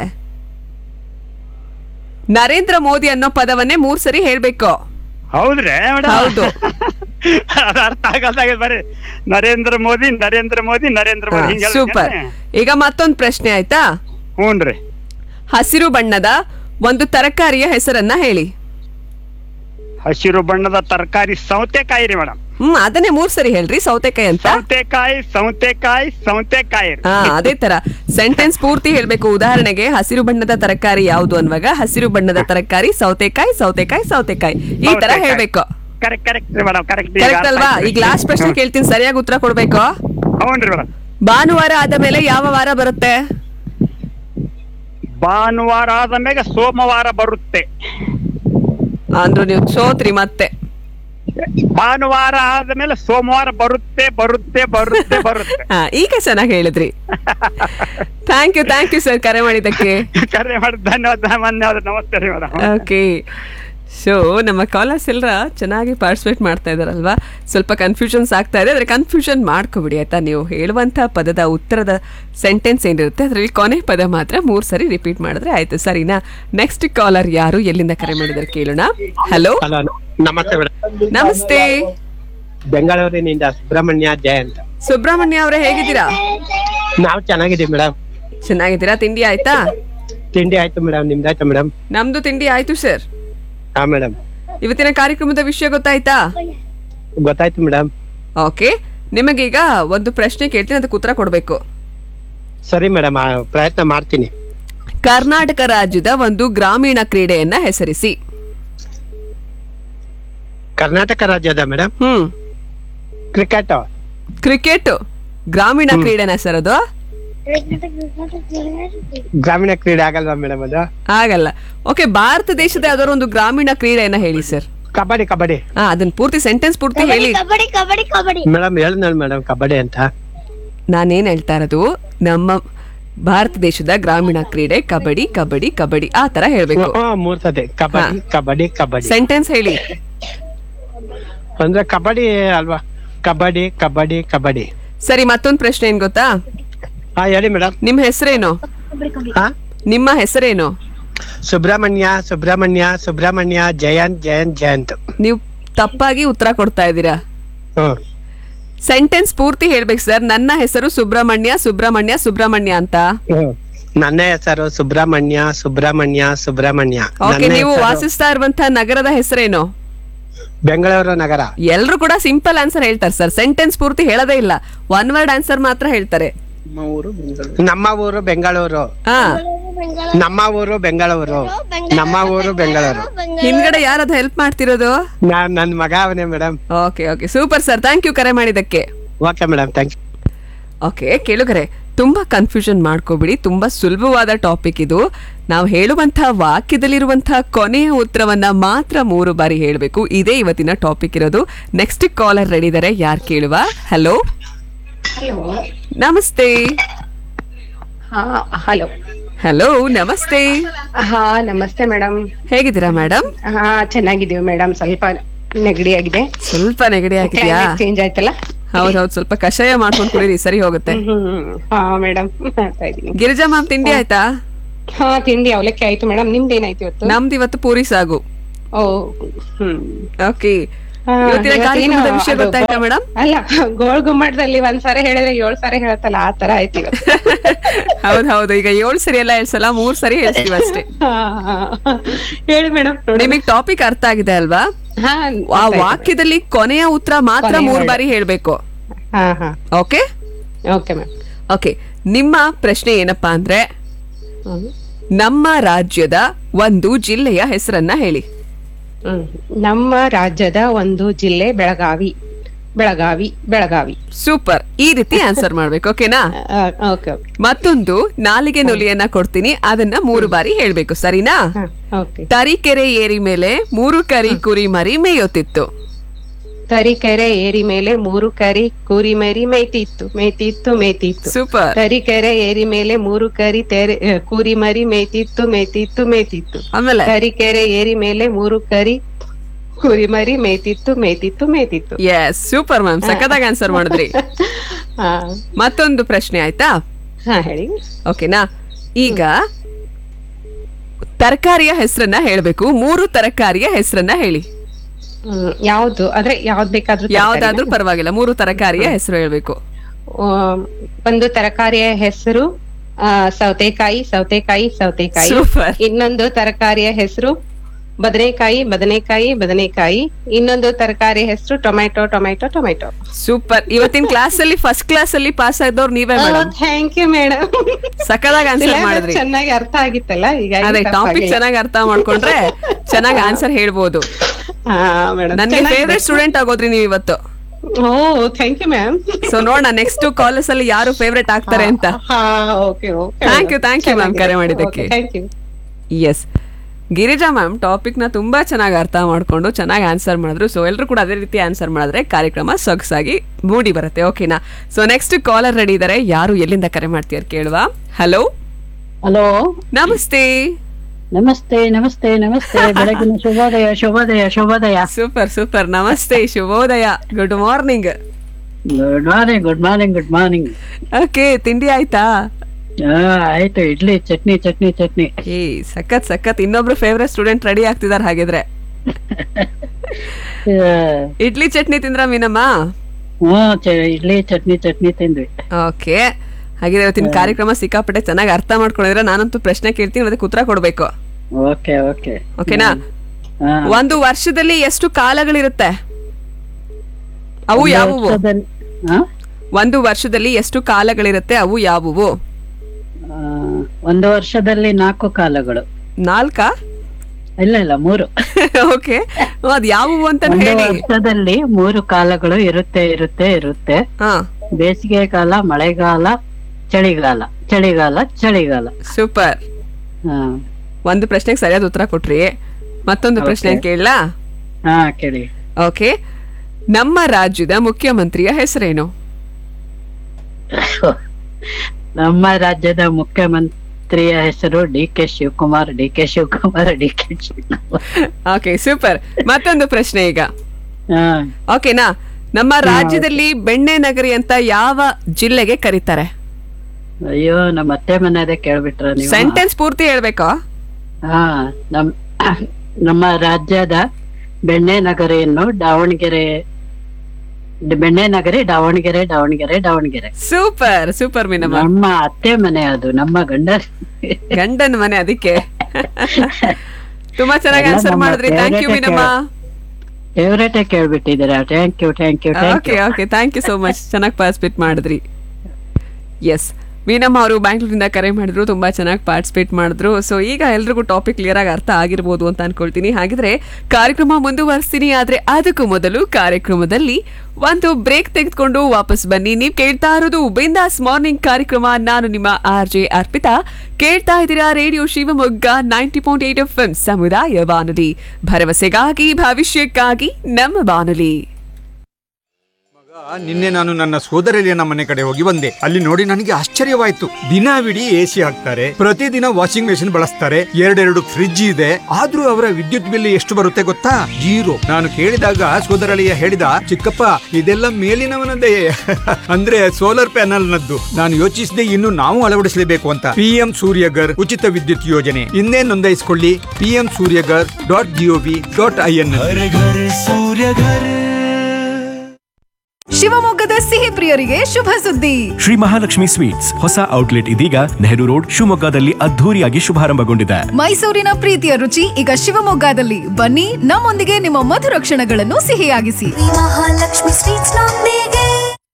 ನರೇಂದ್ರ ಮೋದಿ ಅನ್ನೋ ಪದವನ್ನೇ ಮೂರ್ ಸರಿ ಹೇಳ್ಬೇಕು ಹೌದ್ರಿ ಮೇಡಮ್ ಹೌದು. ಅದು ಅರ್ಥ ಆಗಲ್ದಾಗ ಬರ್ರಿ ನರೇಂದ್ರ ಮೋದಿ ನರೇಂದ್ರ ಮೋದಿ ನರೇಂದ್ರ ಮೋದಿ ಹಿಂಗ್ ಹೇಳ್ಬೇಕೇನ್ರಿ? ಸೂಪರ್ ಈಗ ಮತ್ತೊಂದ್ ಪ್ರಶ್ನೆ ಆಯ್ತಾ ಹ್ಞೂನ್ರಿ ಹಸಿರು ಬಣ್ಣದ ಒಂದು ತರಕಾರಿಯ ಹೆಸರನ್ನ ಹೇಳಿ ಹಸಿರು ಬಣ್ಣದ ತರಕಾರಿ ಸೌತೆಕಾಯಿ ರೀ ಮೇಡಮ್ ಹ್ಮ್ ಅದನ್ನೇ ಮೂರ್ ಸರಿ ಹೇಳ್ರಿ ಸೌತೆಕಾಯಿ ಅಂತ ಸೌತೆಕಾಯಿ ಸೌತೆಕಾಯಿ ಸೌತೆಕಾಯಿ ರೀ. ಹಾ ಅದೇ ತರ ಸೆಂಟೆನ್ಸ್ ಪೂರ್ತಿ ಹೇಳ್ಬೇಕು ಉದಾಹರಣೆಗೆ ಹಸಿರು ಬಣ್ಣದ ತರಕಾರಿ ಯಾವುದು ಅನ್ನುವಾಗ ಹಸಿರು ಬಣ್ಣದ ತರಕಾರಿ ಸೌತೆಕಾಯಿ ಸೌತೆಕಾಯಿ ಸೌತೆಕಾಯಿ ಈ ತರ ಸೌತೆಕಾಯಿ. ಹೇಳ್ಬೇಕು ಕರೆಕ್ಟ್ ಕರೆಕ್ಟ್ ರೀ ಮೇಡಮ್ ಕರೆಕ್ಟ್ ಕರೆಕ್ಟ್ ಅಲ್ವಾ ಈಗ ಲಾಸ್ಟ್ ಪ್ರಶ್ನೆ ಕೇಳ್ತೀನಿ ಸರಿಯಾಗಿ ಉತ್ತರ ಕೊಡ್ಬೇಕು ಹೌನ್ರಿ ಮೇಡಮ್ ಭಾನುವಾರ ಆದ ಮೇಲೆ ಯಾವ ವಾರ ಬರುತ್ತೆ ಭಾನುವಾರ ಆದ ಮೇಲೆ ಸೋಮವಾರ ಬರುತ್ತೆ ಅಂದ್ರು ನೀವು ಸೋತ್ರಿ ಮತ್ತೆ ಭಾನುವಾರ ಆದ ಮೇಲೆ ಸೋಮವಾರ ಬರುತ್ತೆ ಬರುತ್ತೆ ಬರುತ್ತೆ ಬರುತ್ತೆ ಹಾ ಈಗ ಚೆನ್ನಾಗಿ ಹೇಳಿದ್ರಿ thank you thank you sir ಕರೆ ಮಾಡಿದ್ದಕ್ಕೆ ಕರೆ ಮಾಡಿ ಧನ್ಯವಾದ ಧನ್ಯವಾದ ನಮಸ್ತೆ ರೀ ಮೇಡಮ್ ಓಕೆ ಸೊ ನಮ್ಮ ಕಾಲರ್ಸ್ ಎಲ್ಲರ ಚೆನ್ನಾಗಿ ಪಾರ್ಟಿಸಿಪೇಟ್ ಮಾಡ್ತಾ ಇದಾರಲ್ವಾ ಸ್ವಲ್ಪ ಕನ್ಫ್ಯೂಷನ್ಸ್ ಆಗ್ತಾ ಇದೆ ಆದರೆ ಕನ್ಫ್ಯೂಷನ್ ಮಾಡ್ಕೊಬಿಡಿ ಆಯ್ತಾ ನೀವು ಹೇಳುವಂಥ ಪದದ ಉತ್ತರದ ಸೆಂಟೆನ್ಸ್ ಏನಿರುತ್ತೆ ಅದರಲ್ಲಿ ಕೊನೆ ಪದ ಮಾತ್ರ ಮೂರು ಸರಿ ರಿಪೀಟ್ ಮಾಡಿದ್ರೆ ಆಯ್ತು ಸರಿನಾ ನೆಕ್ಸ್ಟ್ ಕಾಲರ್ ಯಾರು ಎಲ್ಲಿಂದ ಕರೆ ಮಾಡಿದ್ರೆ ಕೇಳೋಣ ಹಲೋ ಹಲೋ ನಮಸ್ತೆ ಮೇಡಮ್ ನಮಸ್ತೆ ಬೆಂಗಳೂರಿನಿಂದ ಸುಬ್ರಹ್ಮಣ್ಯ ಜಯಂತ್ ಸುಬ್ರಹ್ಮಣ್ಯ ಅವರೇ ಹೇಗಿದ್ದೀರಾ ನಾವು ಚೆನ್ನಾಗಿದ್ದೀವಿ ಮೇಡಮ್ ಚೆನ್ನಾಗಿದ್ದೀರಾ ತಿಂಡಿ ಆಯ್ತಾ ತಿಂಡಿ ಆಯ್ತು ಮೇಡಮ್ ನಿಮ್ದಾಯ್ತಾ ಮೇಡಮ್ ನಮ್ದು ತಿಂಡಿ ಆಯ್ತು ಸರ್ ಹಾ ಮೇಡಮ್ ಇವತ್ತಿನ ಕಾರ್ಯಕ್ರಮದ ವಿಷಯ ಗೊತ್ತಾಯ್ತಾ ಗೊತ್ತಾಯ್ತು ಮೇಡಮ್ ಓಕೆ ನಿಮಗೀಗ ಒಂದು ಪ್ರಶ್ನೆ ಕೇಳ್ತೀನಿ ಅದಕ್ಕೆ ಉತ್ತರ ಕೊಡಬೇಕು ಸರಿ ಮೇಡಮ್ ಪ್ರಯತ್ನ ಮಾಡ್ತೀನಿ ಕರ್ನಾಟಕ ರಾಜ್ಯದ ಒಂದು ಗ್ರಾಮೀಣ ಕ್ರೀಡೆಯನ್ನ ಹೆಸರಿಸಿ ಕರ್ನಾಟಕ ರಾಜ್ಯದ ಮೇಡಮ್ ಹ್ಮ್ ಕ್ರಿಕೆಟ್ ಕ್ರಿಕೆಟ್ ಗ್ರಾಮೀಣ ಕ್ರೀಡೆನ ಸರ್ ಅದು ಗ್ರಾಮೀಣ ಕ್ರೀಡೆ ಆಗಲ್ವಾ ಮೇಡಮ್ ಅದು ಆಗಲ್ಲ ಓಕೆ ಭಾರತ ದೇಶದ ಯಾವ್ದಾದ್ರು ಒಂದು ಗ್ರಾಮೀಣ ಕ್ರೀಡೆಯನ್ನ ಹೇಳಿ ಸರ್ ಕಬಡ್ಡಿ ಕಬಡ್ಡಿ ಹಾ ಅದನ್ನ ಪೂರ್ತಿ ಸೆಂಟೆನ್ಸ್ ಪೂರ್ತಿ ಹೇಳಿ ಕಬಡ್ಡಿ ಕಬಡ್ಡಿ ಕಬಡ್ಡಿ ಮೇಡಮ್ ಹೇಳಿದ್ನಲ್ಲ ಮೇಡಮ್ ಕಬಡ್ಡಿ ಅಂತ ನಾನೇನ್ ಹೇಳ್ತಾ ಇರೋದು ನಮ್ಮ ಭಾರತ ದೇಶದ ಗ್ರಾಮೀಣ ಕ್ರೀಡೆ ಕಬಡ್ಡಿ ಕಬಡ್ಡಿ ಕಬಡ್ಡಿ ಆ ತರ ಹೇಳ್ಬೇಕು ಹಾ ಮೂರ್ ಸತಿ ಕಬಡ್ಡಿ ಕಬಡ್ಡಿ ಕಬಡ್ಡಿ ಸೆಂಟೆನ್ಸ್ ಹೇಳಿ ಅಂದ್ರೆ ಕಬಡ್ಡಿ ಅಲ್ವಾ ಕಬಡ್ಡಿ ಕಬಡ್ಡಿ ಕಬಡ್ಡಿ ಸರಿ ಮತ್ತೊಂದು ಪ್ರಶ್ನೆ ಏನ್ ಗೊತ್ತಾ ಹಾ ಹೇಳಿ ಮೇಡಮ್ ನಿಮ್ ಹೆಸರೇನು ಹಾ ನಿಮ್ಮ ಹೆಸರೇನು ಸುಬ್ರಹ್ಮಣ್ಯ ಸುಬ್ರಹ್ಮಣ್ಯ ಸುಬ್ರಹ್ಮಣ್ಯ ಜಯಂತ್ ಜಯಂತ್ ಜಯಂತ್ ನೀವು ತಪ್ಪಾಗಿ ಉತ್ತರ ಕೊಡ್ತಾ ಇದ್ದೀರಾ ಹ್ಮ್ ಸೆಂಟೆನ್ಸ್ ಪೂರ್ತಿ ಹೇಳ್ಬೇಕು ಸರ್ ನನ್ನ ಹೆಸರು ಸುಬ್ರಹ್ಮಣ್ಯ ಸುಬ್ರಹ್ಮಣ್ಯ ಸುಬ್ರಹ್ಮಣ್ಯ ಅಂತ ಹ್ಮ್ ನನ್ನ ಹೆಸರು ಸುಬ್ರಹ್ಮಣ್ಯ ಸುಬ್ರಹ್ಮಣ್ಯ ಸುಬ್ರಹ್ಮಣ್ಯ ಓಕೆ ನನ್ನ ನೀವು ಹೆಸರು ವಾಸಿಸ್ತಾ ಇರುವಂತಹ ನಗರದ ಹೆಸರೇನು ಬೆಂಗಳೂರು ನಗರ ಎಲ್ರು ಕೂಡ ಸಿಂಪಲ್ ಆನ್ಸರ್ ಹೇಳ್ತಾರೆ ಸರ್ ಸೆಂಟೆನ್ಸ್ ಪೂರ್ತಿ ಹೇಳದೇ ಇಲ್ಲ ಒನ್ ವರ್ಡ್ ಆನ್ಸರ್ ಮಾತ್ರ ಹೇಳ್ತಾರೆ ನಮ್ಮ ಊರು ಬೆಂಗಳೂರು ಹಾ ನಮ್ಮ ಊರು ಬೆಂಗಳೂರು ನಮ್ಮ ಊರು ಬೆಂಗಳೂರು ಹಿಂದ್ಗಡೆ ಯಾರದು ಹೆಲ್ಪ್ ಮಾಡ್ತಿರೋದು ನಾನ್ ನನ್ ಮಗ ಅವನೇ madam okay okay super sir thank you ಕರೆ ಮಾಡಿದ್ದಕ್ಕೆ okay madam thank you okay ಕೇಳುಗರೆ ತುಂಬಾ ಕನ್ಫ್ಯೂಷನ್ ಮಾಡ್ಕೋಬಿಡಿ ತುಂಬಾ ಸುಲಭವಾದ ಟಾಪಿಕ್ ಇದು ನಾವು ಹೇಳುವಂತಹ ವಾಕ್ಯದಲ್ಲಿರುವಂತಹ ಕೊನೆಯ ಉತ್ತರವನ್ನ ಮಾತ್ರ ಮೂರು ಬಾರಿ ಹೇಳಬೇಕು ಇದೇ ಇವತ್ತಿನ ಟಾಪಿಕ್ ಇರೋದು ನೆಕ್ಸ್ಟ್ ಕಾಲರ್ ರೆಡಿ ಇದಾರೆ ಯಾರು ಕೇಳುವ ಹಲೋ ನಮಸ್ತೆ ಹಾ ಹಲೋ ಹಲೋ ನಮಸ್ತೆ ಹಾ ನಮಸ್ತೆ ಮೇಡಮ್ ಹೇಗಿದ್ದೀರಾ ಮೇಡಮ್ ಹಾ ಚೆನ್ನಾಗಿದೀವಿ ಮೇಡಮ್ ಸ್ವಲ್ಪ ನೆಗಡಿ ಆಗಿದೆ ಸ್ವಲ್ಪ ನೆಗಡಿ ಆಗಿದ್ಯಾ ಚೇಂಜ್ ಆಯ್ತಲ್ಲ ಹೌದೌದು ಸ್ವಲ್ಪ ಕಷಾಯ ಮಾಡ್ಕೊಂಡು ಕುಡೀರಿ ಸರಿ ಹೋಗುತ್ತೆ ಹ್ಮ್ ಹಾ ಮೇಡಮ್ ಮಾಡ್ತಾ ಇದೀನಿ ಗಿರಿಜಾ ಮ್ಯಾಮ್ ತಿಂಡಿ ಆಯ್ತಾ ಹಾ ತಿಂಡಿ ಅವಲಕ್ಕಿ ಆಯ್ತು ಮೇಡಮ್ ನಿಮ್ದು ಏನಾಯ್ತು ಇವತ್ತು ನಮ್ದು ಇವತ್ತು ಪೂರಿ ಸಾಗು ಓ ಹ್ಮ್ ಓಕೆ ಹಾ, ಇವತ್ತಿನ ಇವತ್ತೇನು ಕಾರ್ಯಕ್ರಮದ ವಿಷಯ ಅದು ಗೊತ್ತಾಯ್ತಾ ಮೇಡಮ್ ಅಲ್ಲ ಗೋಳ್ ಗುಮ್ಮಟದಲ್ಲಿ ಒಂದ್ ಸಾರಿ ಹೇಳಿದ್ರೆ ಏಳ್ ಸಾರಿ ಹೇಳ್ತಲ್ಲ ಆ ತರ ಆಯ್ತು ಇವತ್ತು ಹೌದ್ ಹೌದು ಈಗ ಏಳು ಸರಿ ಎಲ್ಲ ಹೇಳ್ಸಲ್ಲ ಮೂರ್ ಸರಿ ಹೇಳ್ತೀವಿ ಅಷ್ಟೇ ಹಾ, ಹಾ. ಹೇಳಿ ಮೇಡಮ್ ನಿಮಗೆ ಟಾಪಿಕ್ ಅರ್ಥ ಆಗಿದೆ ಅಲ್ವಾ ಹಾ ಆ ವಾಕ್ಯದಲ್ಲಿ ಕೊನೆಯ ಉತ್ತರ ಮಾತ್ರ ಕೊನೆಯ ಮೂರ್ word. ಬಾರಿ ಹೇಳ್ಬೇಕು ಹಾ ಹಾ ಓಕೆ ಓಕೆ ಮ್ಯಾಮ್ ಓಕೆ ನಿಮ್ಮ ಪ್ರಶ್ನೆ ಏನಪ್ಪಾ ಅಂದ್ರೆ ನಮ್ಮ ರಾಜ್ಯದ ಒಂದು ಜಿಲ್ಲೆಯ ಹೆಸರನ್ನ ಹೇಳಿ ಹ್ಮ್. ನಮ್ಮ ರಾಜ್ಯದ ಒಂದು ಜಿಲ್ಲೆ ಬೆಳಗಾವಿ ಬೆಳಗಾವಿ ಬೆಳಗಾವಿ ಸೂಪರ್ ಈ ರೀತಿ ಆನ್ಸರ್ ಮಾಡ್ಬೇಕು ಓಕೆನಾ ಓಕೆ ಮತ್ತೊಂದು ನಾಲಿಗೆ ನುಲಿಯನ್ನ ಕೊಡ್ತೀನಿ ಅದನ್ನ ಮೂರು ಬಾರಿ ಹೇಳ್ಬೇಕು ಸರಿನಾ ಓಕೆ ತರೀಕೆರೆ ಏರಿ ಮೇಲೆ ಮೂರು ಕರಿ ಕುರಿ ಮರಿ ಮೇಯುತ್ತಿತ್ತು ತರೀಕೆರೆ ಏರಿ ಮೇಲೆ ಮೂರು ಕರಿ ಕುರಿ ಮರಿ ಮೇಯ್ತಿತ್ತು ಮೇಯ್ತಿತ್ತು ಮೇಯ್ತಿತ್ತು ಸೂಪರ್ ತರೀಕೆರೆ ಏರಿ ಮೇಲೆ ಮೂರು ಕರಿ ತೆರೆ ಆ, ಕುರಿ ಮರಿ ಮೇಯ್ತಿತ್ತು ಮೇಯ್ತಿತ್ತು ಮೇಯ್ತಿತ್ತು ಆಮೇಲೆ ತರೀಕೆರೆ ಏರಿ ಮೇಲೆ ಮೂರು ಕರಿ ಕುರಿ ಮರಿ ಮೇಯ್ತಿತ್ತು ಮೇಯ್ತಿತ್ತು ಮೇಯ್ತಿತ್ತು ಎಸ್ ಸೂಪರ್ ಮ್ಯಾಮ್ ಸಖತ್ತಾಗಿ ಆನ್ಸರ್ ಮಾಡಿದ್ರಿ ಹಾ ಮತ್ತೊಂದು ಪ್ರಶ್ನೆ ಆಯ್ತಾ ಹಾ ಹೇಳಿ ಓಕೆನಾ ಈಗ ತರಕಾರಿಯ ಹೆಸರನ್ನ ಹೇಳ್ಬೇಕು ಮೂರು ತರಕಾರಿಯ ಹೆಸರನ್ನ ಹೇಳಿ ಹ್ಮ್, ಯಾವ್ದು ಅಂದ್ರೆ ಯಾವ್ದ್ ಬೇಕಾದ್ರೂ ಯಾವ್ದಾದ್ರೂ ಪರವಾಗಿಲ್ಲ ಮೂರು ತರಕಾರಿಯ ಹೆಸರು ಹೇಳ್ಬೇಕು ಆ, ಒಂದು ತರಕಾರಿಯ ಹೆಸರು ಆ, ಸೌತೆಕಾಯಿ ಸೌತೆಕಾಯಿ ಸೌತೆಕಾಯಿ Super. ಇನ್ನೊಂದು ತರಕಾರಿಯ ಹೆಸರು ಬದನೆಕಾಯಿ ಬದನೆಕಾಯಿ ಬದನೆಕಾಯಿ ಇನ್ನೊಂದು ತರಕಾರಿ ಹೆಸರು ಟೊಮೆಟೊ ಟೊಮೆಟೊ ಟೊಮೆಟೊ ಸೂಪರ್ ಇವತ್ತಿನ ಕ್ಲಾಸ್ ಅಲ್ಲಿ ಫಸ್ಟ್ ಕ್ಲಾಸ್ ಅಲ್ಲಿ ಪಾಸ್ ಆದವ್ರು ನೀವೇ ಮೇಡಮ್ ಥ್ಯಾಂಕ್ ಯು ಮೇಡಮ್ ಸಕ್ಕದಾಗ ಆನ್ಸರ್ ಮಾಡಿದ್ರಿ ಚೆನ್ನಾಗಿ ಅರ್ಥ ಆಗಿತ್ತಲ್ಲ ಈಗ ಅದೇ ಟಾಪಿಕ್ ಚೆನ್ನಾಗಿ ಅರ್ಥ ಮಾಡ್ಕೊಂಡ್ರೆ ಚೆನ್ನಾಗಿ ಆನ್ಸರ್ ಹೇಳ್ಬೋದು ನನ್ಗೆ ಫೇವ್ರೆಟ್ ಸ್ಟೂಡೆಂಟ್ ಆಗೋದ್ರಿ ನೀವು ಇವತ್ತು ಓ ಥ್ಯಾಂಕ್ ಯು ಮ್ಯಾಮ್ ಸೊ ನೋಡೋಣ ನೆಕ್ಸ್ಟ್ ಕಾಲೇಜ್ ಅಲ್ಲಿ ಯಾರು ಫೇವ್ರೆಟ್ ಆಗ್ತಾರೆ ಅಂತ ಹಾ okay okay thank you thank you ma'am ಕರೆ ಮಾಡಿದ್ದಕ್ಕೆ thank you yes Girija ma'am topic ನ ತುಂಬಾ ಚೆನ್ನಾಗಿ ಅರ್ಥ ಮಾಡ್ಕೊಂಡು ಚೆನ್ನಾಗಿ ಆನ್ಸರ್ ಮಾಡಿದ್ರು ಸೊ ಎಲ್ಲರೂ ಕೂಡ ಅದೇ ರೀತಿ ಆನ್ಸರ್ ಮಾಡಿದ್ರೆ ಕಾರ್ಯಕ್ರಮ ಸೊಗಸಾಗಿ ಮೂಡಿ ಬರುತ್ತೆ ಓಕೆನಾ ಸೊ ನೆಕ್ಸ್ಟ್ ಕಾಲರ್ ರೆಡಿ ಇದಾರೆ ಯಾರು ಎಲ್ಲಿಂದ ಕರೆ ಮಾಡ್ತೀರ ಕೇಳುವ ಹಲೋ ಹಲೋ ನಮಸ್ತೆ ನಮಸ್ತೆ ನಮಸ್ತೆ ನಮಸ್ತೆ ಬೆಳಗಿನ ಶುಭೋದಯ ಶುಭೋದಯ ಶುಭೋದಯ ಸೂಪರ್ ಸೂಪರ್ ನಮಸ್ತೆ ಶುಭೋದಯ good morning good morning good morning good morning okay ತಿಂಡಿ ಆಯ್ತಾ ಆಯ್ತು ಇಡ್ಲಿ ಚಟ್ನಿ ಚಟ್ನಿ ಚಟ್ನಿ ಏ ಸಖತ್ ಸಖತ್ ಇನ್ನೊಬ್ರು ಫೇವ್ರೆಟ್ ಸ್ಟೂಡೆಂಟ್ ರೆಡಿ ಆಗ್ತಿದಾರ ಹಾಗಿದ್ರೆ ಇಡ್ಲಿ ಚಟ್ನಿ ತಿಂದ್ರ ಮೀನಮ್ಮ ಹ್ಮ್ ಚ- ಇಡ್ಲಿ ಚಟ್ನಿ ಚಟ್ನಿ ತಿಂದ್ವಿ ಓಕೆ ಹಾಗಿದ್ರೆ ಇವತ್ತಿನ ಕಾರ್ಯಕ್ರಮ ಸಿಕ್ಕಾಪಟ್ಟೆ ಚೆನ್ನಾಗಿ ಅರ್ಥ ಮಾಡ್ಕೊಂಡಿದ್ರೆ ನಾನಂತೂ ಪ್ರಶ್ನೆ ಕೇಳ್ತೀನಿ ಅದಕ್ಕೆ ಉತ್ತರ ಕೊಡ್ಬೇಕು ಓಕೆ ಓಕೆ ಓಕೆನಾ ಒಂದು ವರ್ಷದಲ್ಲಿ ಎಷ್ಟು ಕಾಲಗಳಿರುತ್ತೆ ಅವು ಒಂದು ಯಾವುವು ವರ್ಷದಲ್ಲಿ- ಹಾ? ಒಂದು ವರ್ಷದಲ್ಲಿ ಎಷ್ಟು ಕಾಲಗಳಿರುತ್ತೆ ಅವು ಯಾವುವು ಆ, ಒಂದು ವರ್ಷದಲ್ಲಿ ನಾಲ್ಕು ಕಾಲಗಳು ನಾಲ್ಕಾ ಇಲ್ಲ ಇಲ್ಲ ಮೂರು ಓಕೆ ಅದ್ ಯಾವುವು ಅಂತ ಒಂದು ಹೇಳಿ ವರ್ಷದಲ್ಲಿ ಮೂರು ಕಾಲಗಳು ಇರುತ್ತೆ ಇರುತ್ತೆ ಇರುತ್ತೆ ಬೇಸಿಗೆ ಕಾಲ ಮಳೆಗಾಲ ಚಳಿಗಾಲ ಚಳಿಗಾಲ ಚಳಿಗಾಲ ಸೂಪರ್ ಹಾ ಒಂದು ಪ್ರಶ್ನೆಗೆ ಸರಿಯಾದ ಉತ್ತರ ಕೊಟ್ರಿ ಮತ್ತೊಂದು ಪ್ರಶ್ನೆ Okay. ಕೇಳಲಾ ಹಾ ಕೇಳಿ ಓಕೆ ನಮ್ಮ ರಾಜ್ಯದ ಮುಖ್ಯಮಂತ್ರಿಯ ಹೆಸರೇನು ನಮ್ಮ ರಾಜ್ಯದ ಮುಖ್ಯಮಂತ್ರಿಯ ಹೆಸರು D K Shivakumar D K Shivakumar D K Shivakumar okay super ಮತ್ತೊಂದು ಪ್ರಶ್ನೆ ಈಗ ಹಾ ಓಕೆನಾ ನಮ್ಮ ರಾಜ್ಯದಲ್ಲಿ ಬೆಣ್ಣೆ ನಗರಿ ಅಂತ ಯಾವ ಜಿಲ್ಲೆಗೆ ಕರೀತಾರೆ ಅಯ್ಯೋ ನಮ್ಮ ಅತ್ತೆ ಮನೆಯದೇ ಕೇಳ್ಬಿಟ್ರ ನೀವು ಸೆಂಟೆನ್ಸ್ ಪೂರ್ತಿ ಹೇಳ್ಬೇಕಾ ಹಾ ನಮ್ ನಮ್ಮ ರಾಜ್ಯದ ಬೆಣ್ಣೆ ನಗರಿಯನ್ನು ದಾವಣಗೆರೆ ಬೆಣ್ಣೆ ನಗರಿ ದಾವಣಗೆರೆ ದಾವಣಗೆರೆ ದಾವಣಗೆರೆ ಸೂಪರ್ ಸೂಪರ್ ಮೀನಮ್ಮ ನಮ್ಮ ಅತ್ತೆ ಮನೆ ಅದು ನಮ್ಮ ಗಂಡ ಗಂಡನ ಮನೆ ಅದಕ್ಕೆ ತುಂಬಾ ಚೆನ್ನಾಗಿ ಎಲ್ಲ ಆನ್ಸರ್ ನಮ್ಮ ಮಾಡಿದ್ರಿ thank you favourite Meenamma favourite ಕೇಳ್ಬಿಟ್ಟಿದ್ದೀರಾ thank you thank you thank okay you okay thank you so much ಚೆನ್ನಾಗಿ ಪಾರ್ಟಿಸಿಪೇಟ್ ಮಾಡಿದ್ರಿ ಎಸ್ ಮೀನಮ್ಮ ಅವರು ಬ್ಯಾಂಗ್ಳೂರಿಂದ ಕರೆ ಮಾಡಿದ್ರು ತುಂಬಾ ಚೆನ್ನಾಗಿ ಪಾರ್ಟಿಸಿಪೇಟ್ ಮಾಡಿದ್ರು ಸೊ ಈಗ ಎಲ್ರಿಗೂ ಟಾಪಿಕ್ ಕ್ಲಿಯರ್ ಆಗಿ ಅರ್ಥ ಆಗಿರ್ಬೋದು ಅಂತ ಅನ್ಕೊಳ್ತೀನಿ ಹಾಗಿದ್ರೆ ಕಾರ್ಯಕ್ರಮ ಮುಂದುವರಿಸ್ತೀನಿ ಆದ್ರೆ ಅದಕ್ಕೂ ಮೊದಲು ಕಾರ್ಯಕ್ರಮದಲ್ಲಿ ಒಂದು ಬ್ರೇಕ್ ತೆಗೆದುಕೊಂಡು ವಾಪಸ್ ಬನ್ನಿ ನೀವು ಕೇಳ್ತಾ ಇರೋದು ಬಿಂದಾಸ್ ಮಾರ್ನಿಂಗ್ ಕಾರ್ಯಕ್ರಮ ನಾನು ನಿಮ್ಮ ಆರ್ ಜೆ ಅರ್ಪಿತಾ ಕೇಳ್ತಾ ಇದ್ದೀರಾ radio Shivamogga ninety point eight F M ಸಮುದಾಯ ಬಾನುಲಿ ಭರವಸೆಗಾಗಿ ಭವಿಷ್ಯಕ್ಕಾಗಿ ನಮ್ಮ ಬಾನುಲಿ ನಿನ್ನೆ ನಾನು ನನ್ನ ಸೋದರಳಿಯನ ಮನೆ ಕಡೆ ಹೋಗಿ ಬಂದೆ ಅಲ್ಲಿ ನೋಡಿ ನನಗೆ ಆಶ್ಚರ್ಯವಾಯ್ತು ದಿನವಿಡೀ ಎಸಿ ಹಾಕ್ತಾರೆ ಪ್ರತಿದಿನ ವಾಷಿಂಗ್ ಮೆಷಿನ್ ಬಳಸ್ತಾರೆ ಎರಡೆರಡು ಫ್ರಿಡ್ಜ್ ಇದೆ ಆದ್ರೂ ಅವರ ವಿದ್ಯುತ್ ಬಿಲ್ ಎಷ್ಟು ಬರುತ್ತೆ ಗೊತ್ತಾ ಜೀರೋ ನಾನು ಕೇಳಿದಾಗ ಸೋದರಳಿಯ ಹೇಳಿದ ಚಿಕ್ಕಪ್ಪ ಇದೆಲ್ಲ ಮೇಲಿನವನದೇ ಅಂದ್ರೆ ಸೋಲಾರ್ ಪ್ಯಾನಲ್ ನದ್ದು ನಾನು ಯೋಚಿಸಿದೆ ಇನ್ನು ನಾವು ಅಳವಡಿಸಲೇಬೇಕು ಅಂತ ಪಿಎಂ ಸೂರ್ಯಗರ್ ಉಚಿತ ವಿದ್ಯುತ್ ಯೋಜನೆ ಇನ್ನೇ ನೋಂದಾಯಿಸಿಕೊಳ್ಳಿ PM Suryaghar dot G O V dot I N ಶಿವಮೊಗ್ಗದ ಸಿಹಿ ಪ್ರಿಯರಿಗೆ ಶುಭ ಸುದ್ದಿ ಶ್ರೀ ಮಹಾಲಕ್ಷ್ಮಿ ಸ್ವೀಟ್ಸ್ ಹೊಸ ಔಟ್ಲೆಟ್ ಇದೀಗ ನೆಹರು ರೋಡ್ ಶಿವಮೊಗ್ಗದಲ್ಲಿ ಅದ್ಧೂರಿಯಾಗಿ ಶುಭಾರಂಭಗೊಂಡಿದೆ ಮೈಸೂರಿನ ಪ್ರೀತಿಯ ರುಚಿ ಈಗ ಶಿವಮೊಗ್ಗದಲ್ಲಿ ಬನ್ನಿ ನಮ್ಮೊಂದಿಗೆ ನಿಮ್ಮ ಮಧುರ ಕ್ಷಣಗಳನ್ನು ಸಿಹಿಯಾಗಿಸಿ ಮಹಾಲಕ್ಷ್ಮಿ ಸ್ವೀಟ್ಸ್ ನೊಂದಿಗೆ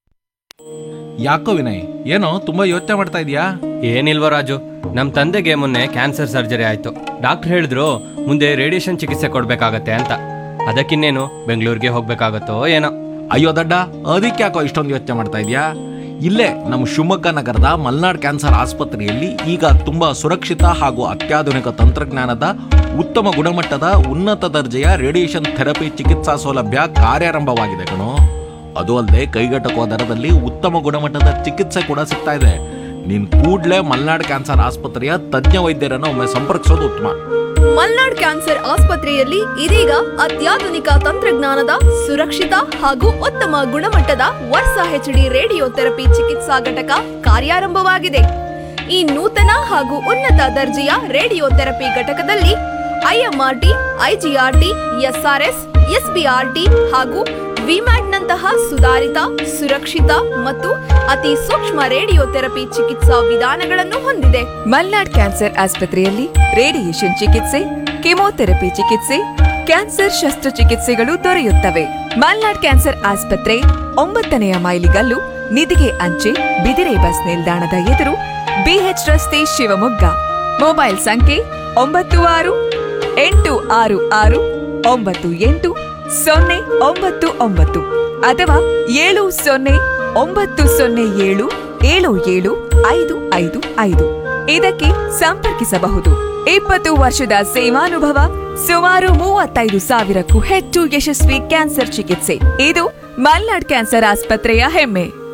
ಯಾಕೋ ವಿನಯ್ ಏನೋ ತುಂಬಾ ಯೋಚನೆ ಮಾಡ್ತಾ ಇದೀಯಾ ಏನಿಲ್ವ ರಾಜು ನಮ್ಮ ತಂದೆಗೆ ಮೊನ್ನೆ ಕ್ಯಾನ್ಸರ್ ಸರ್ಜರಿ ಆಯ್ತು ಡಾಕ್ಟರ್ ಹೇಳಿದ್ರು ಮುಂದೆ ರೇಡಿಯೇಷನ್ ಚಿಕಿತ್ಸೆ ಕೊಡ್ಬೇಕಾಗತ್ತೆ ಅಂತ ಅದಕ್ಕಿನ್ನೇನು ಬೆಂಗಳೂರಿಗೆ ಹೋಗ್ಬೇಕಾಗತ್ತೋ ಏನೋ ಅಯ್ಯೋ ದಡ್ಡ ಅದಕ್ಕೆ ಯಾಕೋ ಇಷ್ಟೊಂದು ಯೋಚನೆ ಮಾಡ್ತಾ ಇದೀಯಾ ಇಲ್ಲೇ ನಮ್ಮ ಶಿವಮೊಗ್ಗ ನಗರದ ಮಲ್ನಾಡ್ ಕ್ಯಾನ್ಸರ್ ಆಸ್ಪತ್ರೆಯಲ್ಲಿ ಈಗ ತುಂಬಾ ಸುರಕ್ಷಿತ ಹಾಗೂ ಅತ್ಯಾಧುನಿಕ ತಂತ್ರಜ್ಞಾನದ ಉತ್ತಮ ಗುಣಮಟ್ಟದ ಉನ್ನತ ದರ್ಜೆಯ ರೇಡಿಯೇಷನ್ ಥೆರಪಿ ಚಿಕಿತ್ಸಾ ಸೌಲಭ್ಯ ಕಾರ್ಯಾರಂಭವಾಗಿದೆ ಕಣೋ ಅದು ಅಲ್ಲದೆ ಕೈಗೆಟಕುವ ದರದಲ್ಲಿ ಉತ್ತಮ ಗುಣಮಟ್ಟದ ಚಿಕಿತ್ಸೆ ಕೂಡ ಸಿಗ್ತಾ ಇದೆ ನೀನ್ ಕೂಡ್ಲೇ ಮಲ್ನಾಡ್ ಕ್ಯಾನ್ಸರ್ ಆಸ್ಪತ್ರೆಯ ತಜ್ಞ ವೈದ್ಯರನ್ನು ಒಮ್ಮೆ ಸಂಪರ್ಕಿಸೋದು ಉತ್ತಮ ಮಲ್ನಾಡ್ ಕ್ಯಾನ್ಸರ್ ಆಸ್ಪತ್ರೆಯಲ್ಲಿ ಇದೀಗ ಅತ್ಯಾಧುನಿಕ ತಂತ್ರಜ್ಞಾನದ ಸುರಕ್ಷಿತ ಹಾಗೂ ಉತ್ತಮ ಗುಣಮಟ್ಟದ ವರ್ಸಾ ಹೆಚ್ಡಿ ರೇಡಿಯೋ ಥೆರಪಿ ಚಿಕಿತ್ಸಾ ಘಟಕ ಕಾರ್ಯಾರಂಭವಾಗಿದೆ ಈ ನೂತನ ಹಾಗೂ ಉನ್ನತ ದರ್ಜೆಯ ರೇಡಿಯೋ ಥೆರಪಿ ಘಟಕದಲ್ಲಿ ಐಎಂಆರ್ಟಿ ಐಜಿಆರ್ಟಿ ಎಸ್ಆರ್ಎಸ್ ಎಸ್ಬಿಆರ್ಟಿ ಹಾಗೂ ವಿಮ್ಯಾಟ್ನಂತಹ ಸುಧಾರಿತ ಸುರಕ್ಷಿತ ಮತ್ತು ಅತಿ ಸೂಕ್ಷ್ಮ ರೇಡಿಯೋ ಥೆರಪಿ ಚಿಕಿತ್ಸಾ ವಿಧಾನಗಳನ್ನು ಹೊಂದಿದೆ ಮಲ್ನಾಡ್ ಕ್ಯಾನ್ಸರ್ ಆಸ್ಪತ್ರೆಯಲ್ಲಿ ರೇಡಿಯೇಷನ್ ಚಿಕಿತ್ಸೆ ಕೆಮೊಥೆರಪಿ ಚಿಕಿತ್ಸೆ ಕ್ಯಾನ್ಸರ್ ಶಸ್ತ್ರಚಿಕಿತ್ಸೆಗಳು ದೊರೆಯುತ್ತವೆ ಮಲ್ನಾಡ್ ಕ್ಯಾನ್ಸರ್ ಆಸ್ಪತ್ರೆ ಒಂಬತ್ತನೆಯ ಮೈಲಿಗಲ್ಲು ನಿಧಿಗೆ ಅಂಚೆ ಬಿದಿರೆ ಬಸ್ ನಿಲ್ದಾಣದ ಎದುರು ಬಿಎಚ್ ರಸ್ತೆ ಶಿವಮೊಗ್ಗ ಮೊಬೈಲ್ ಸಂಖ್ಯೆ ಒಂಬತ್ತು ಆರು ಎಂಟು ಆರು ಆರು ಒಂಬತ್ತು ಎಂಟು ಸೊನ್ನೆ ಒಂಬತ್ತು ಒಂಬತ್ತು ಅಥವಾ ಏಳು ಸೊನ್ನೆ ಒಂಬತ್ತು ಸೊನ್ನೆ ಏಳು ಏಳು ಏಳು ಐದು ಐದು ಐದು ಇದಕ್ಕೆ ಸಂಪರ್ಕಿಸಬಹುದು ಇಪ್ಪತ್ತು ವರ್ಷದ ಸೇವಾನುಭವ ಸುಮಾರು ಮೂವತ್ತೈದು ಸಾವಿರಕ್ಕೂ ಹೆಚ್ಚು ಯಶಸ್ವಿ ಕ್ಯಾನ್ಸರ್ ಚಿಕಿತ್ಸೆ ಇದು ಮಲ್ನಾಡ್ ಕ್ಯಾನ್ಸರ್ ಆಸ್ಪತ್ರೆಯ ಹೆಮ್ಮೆ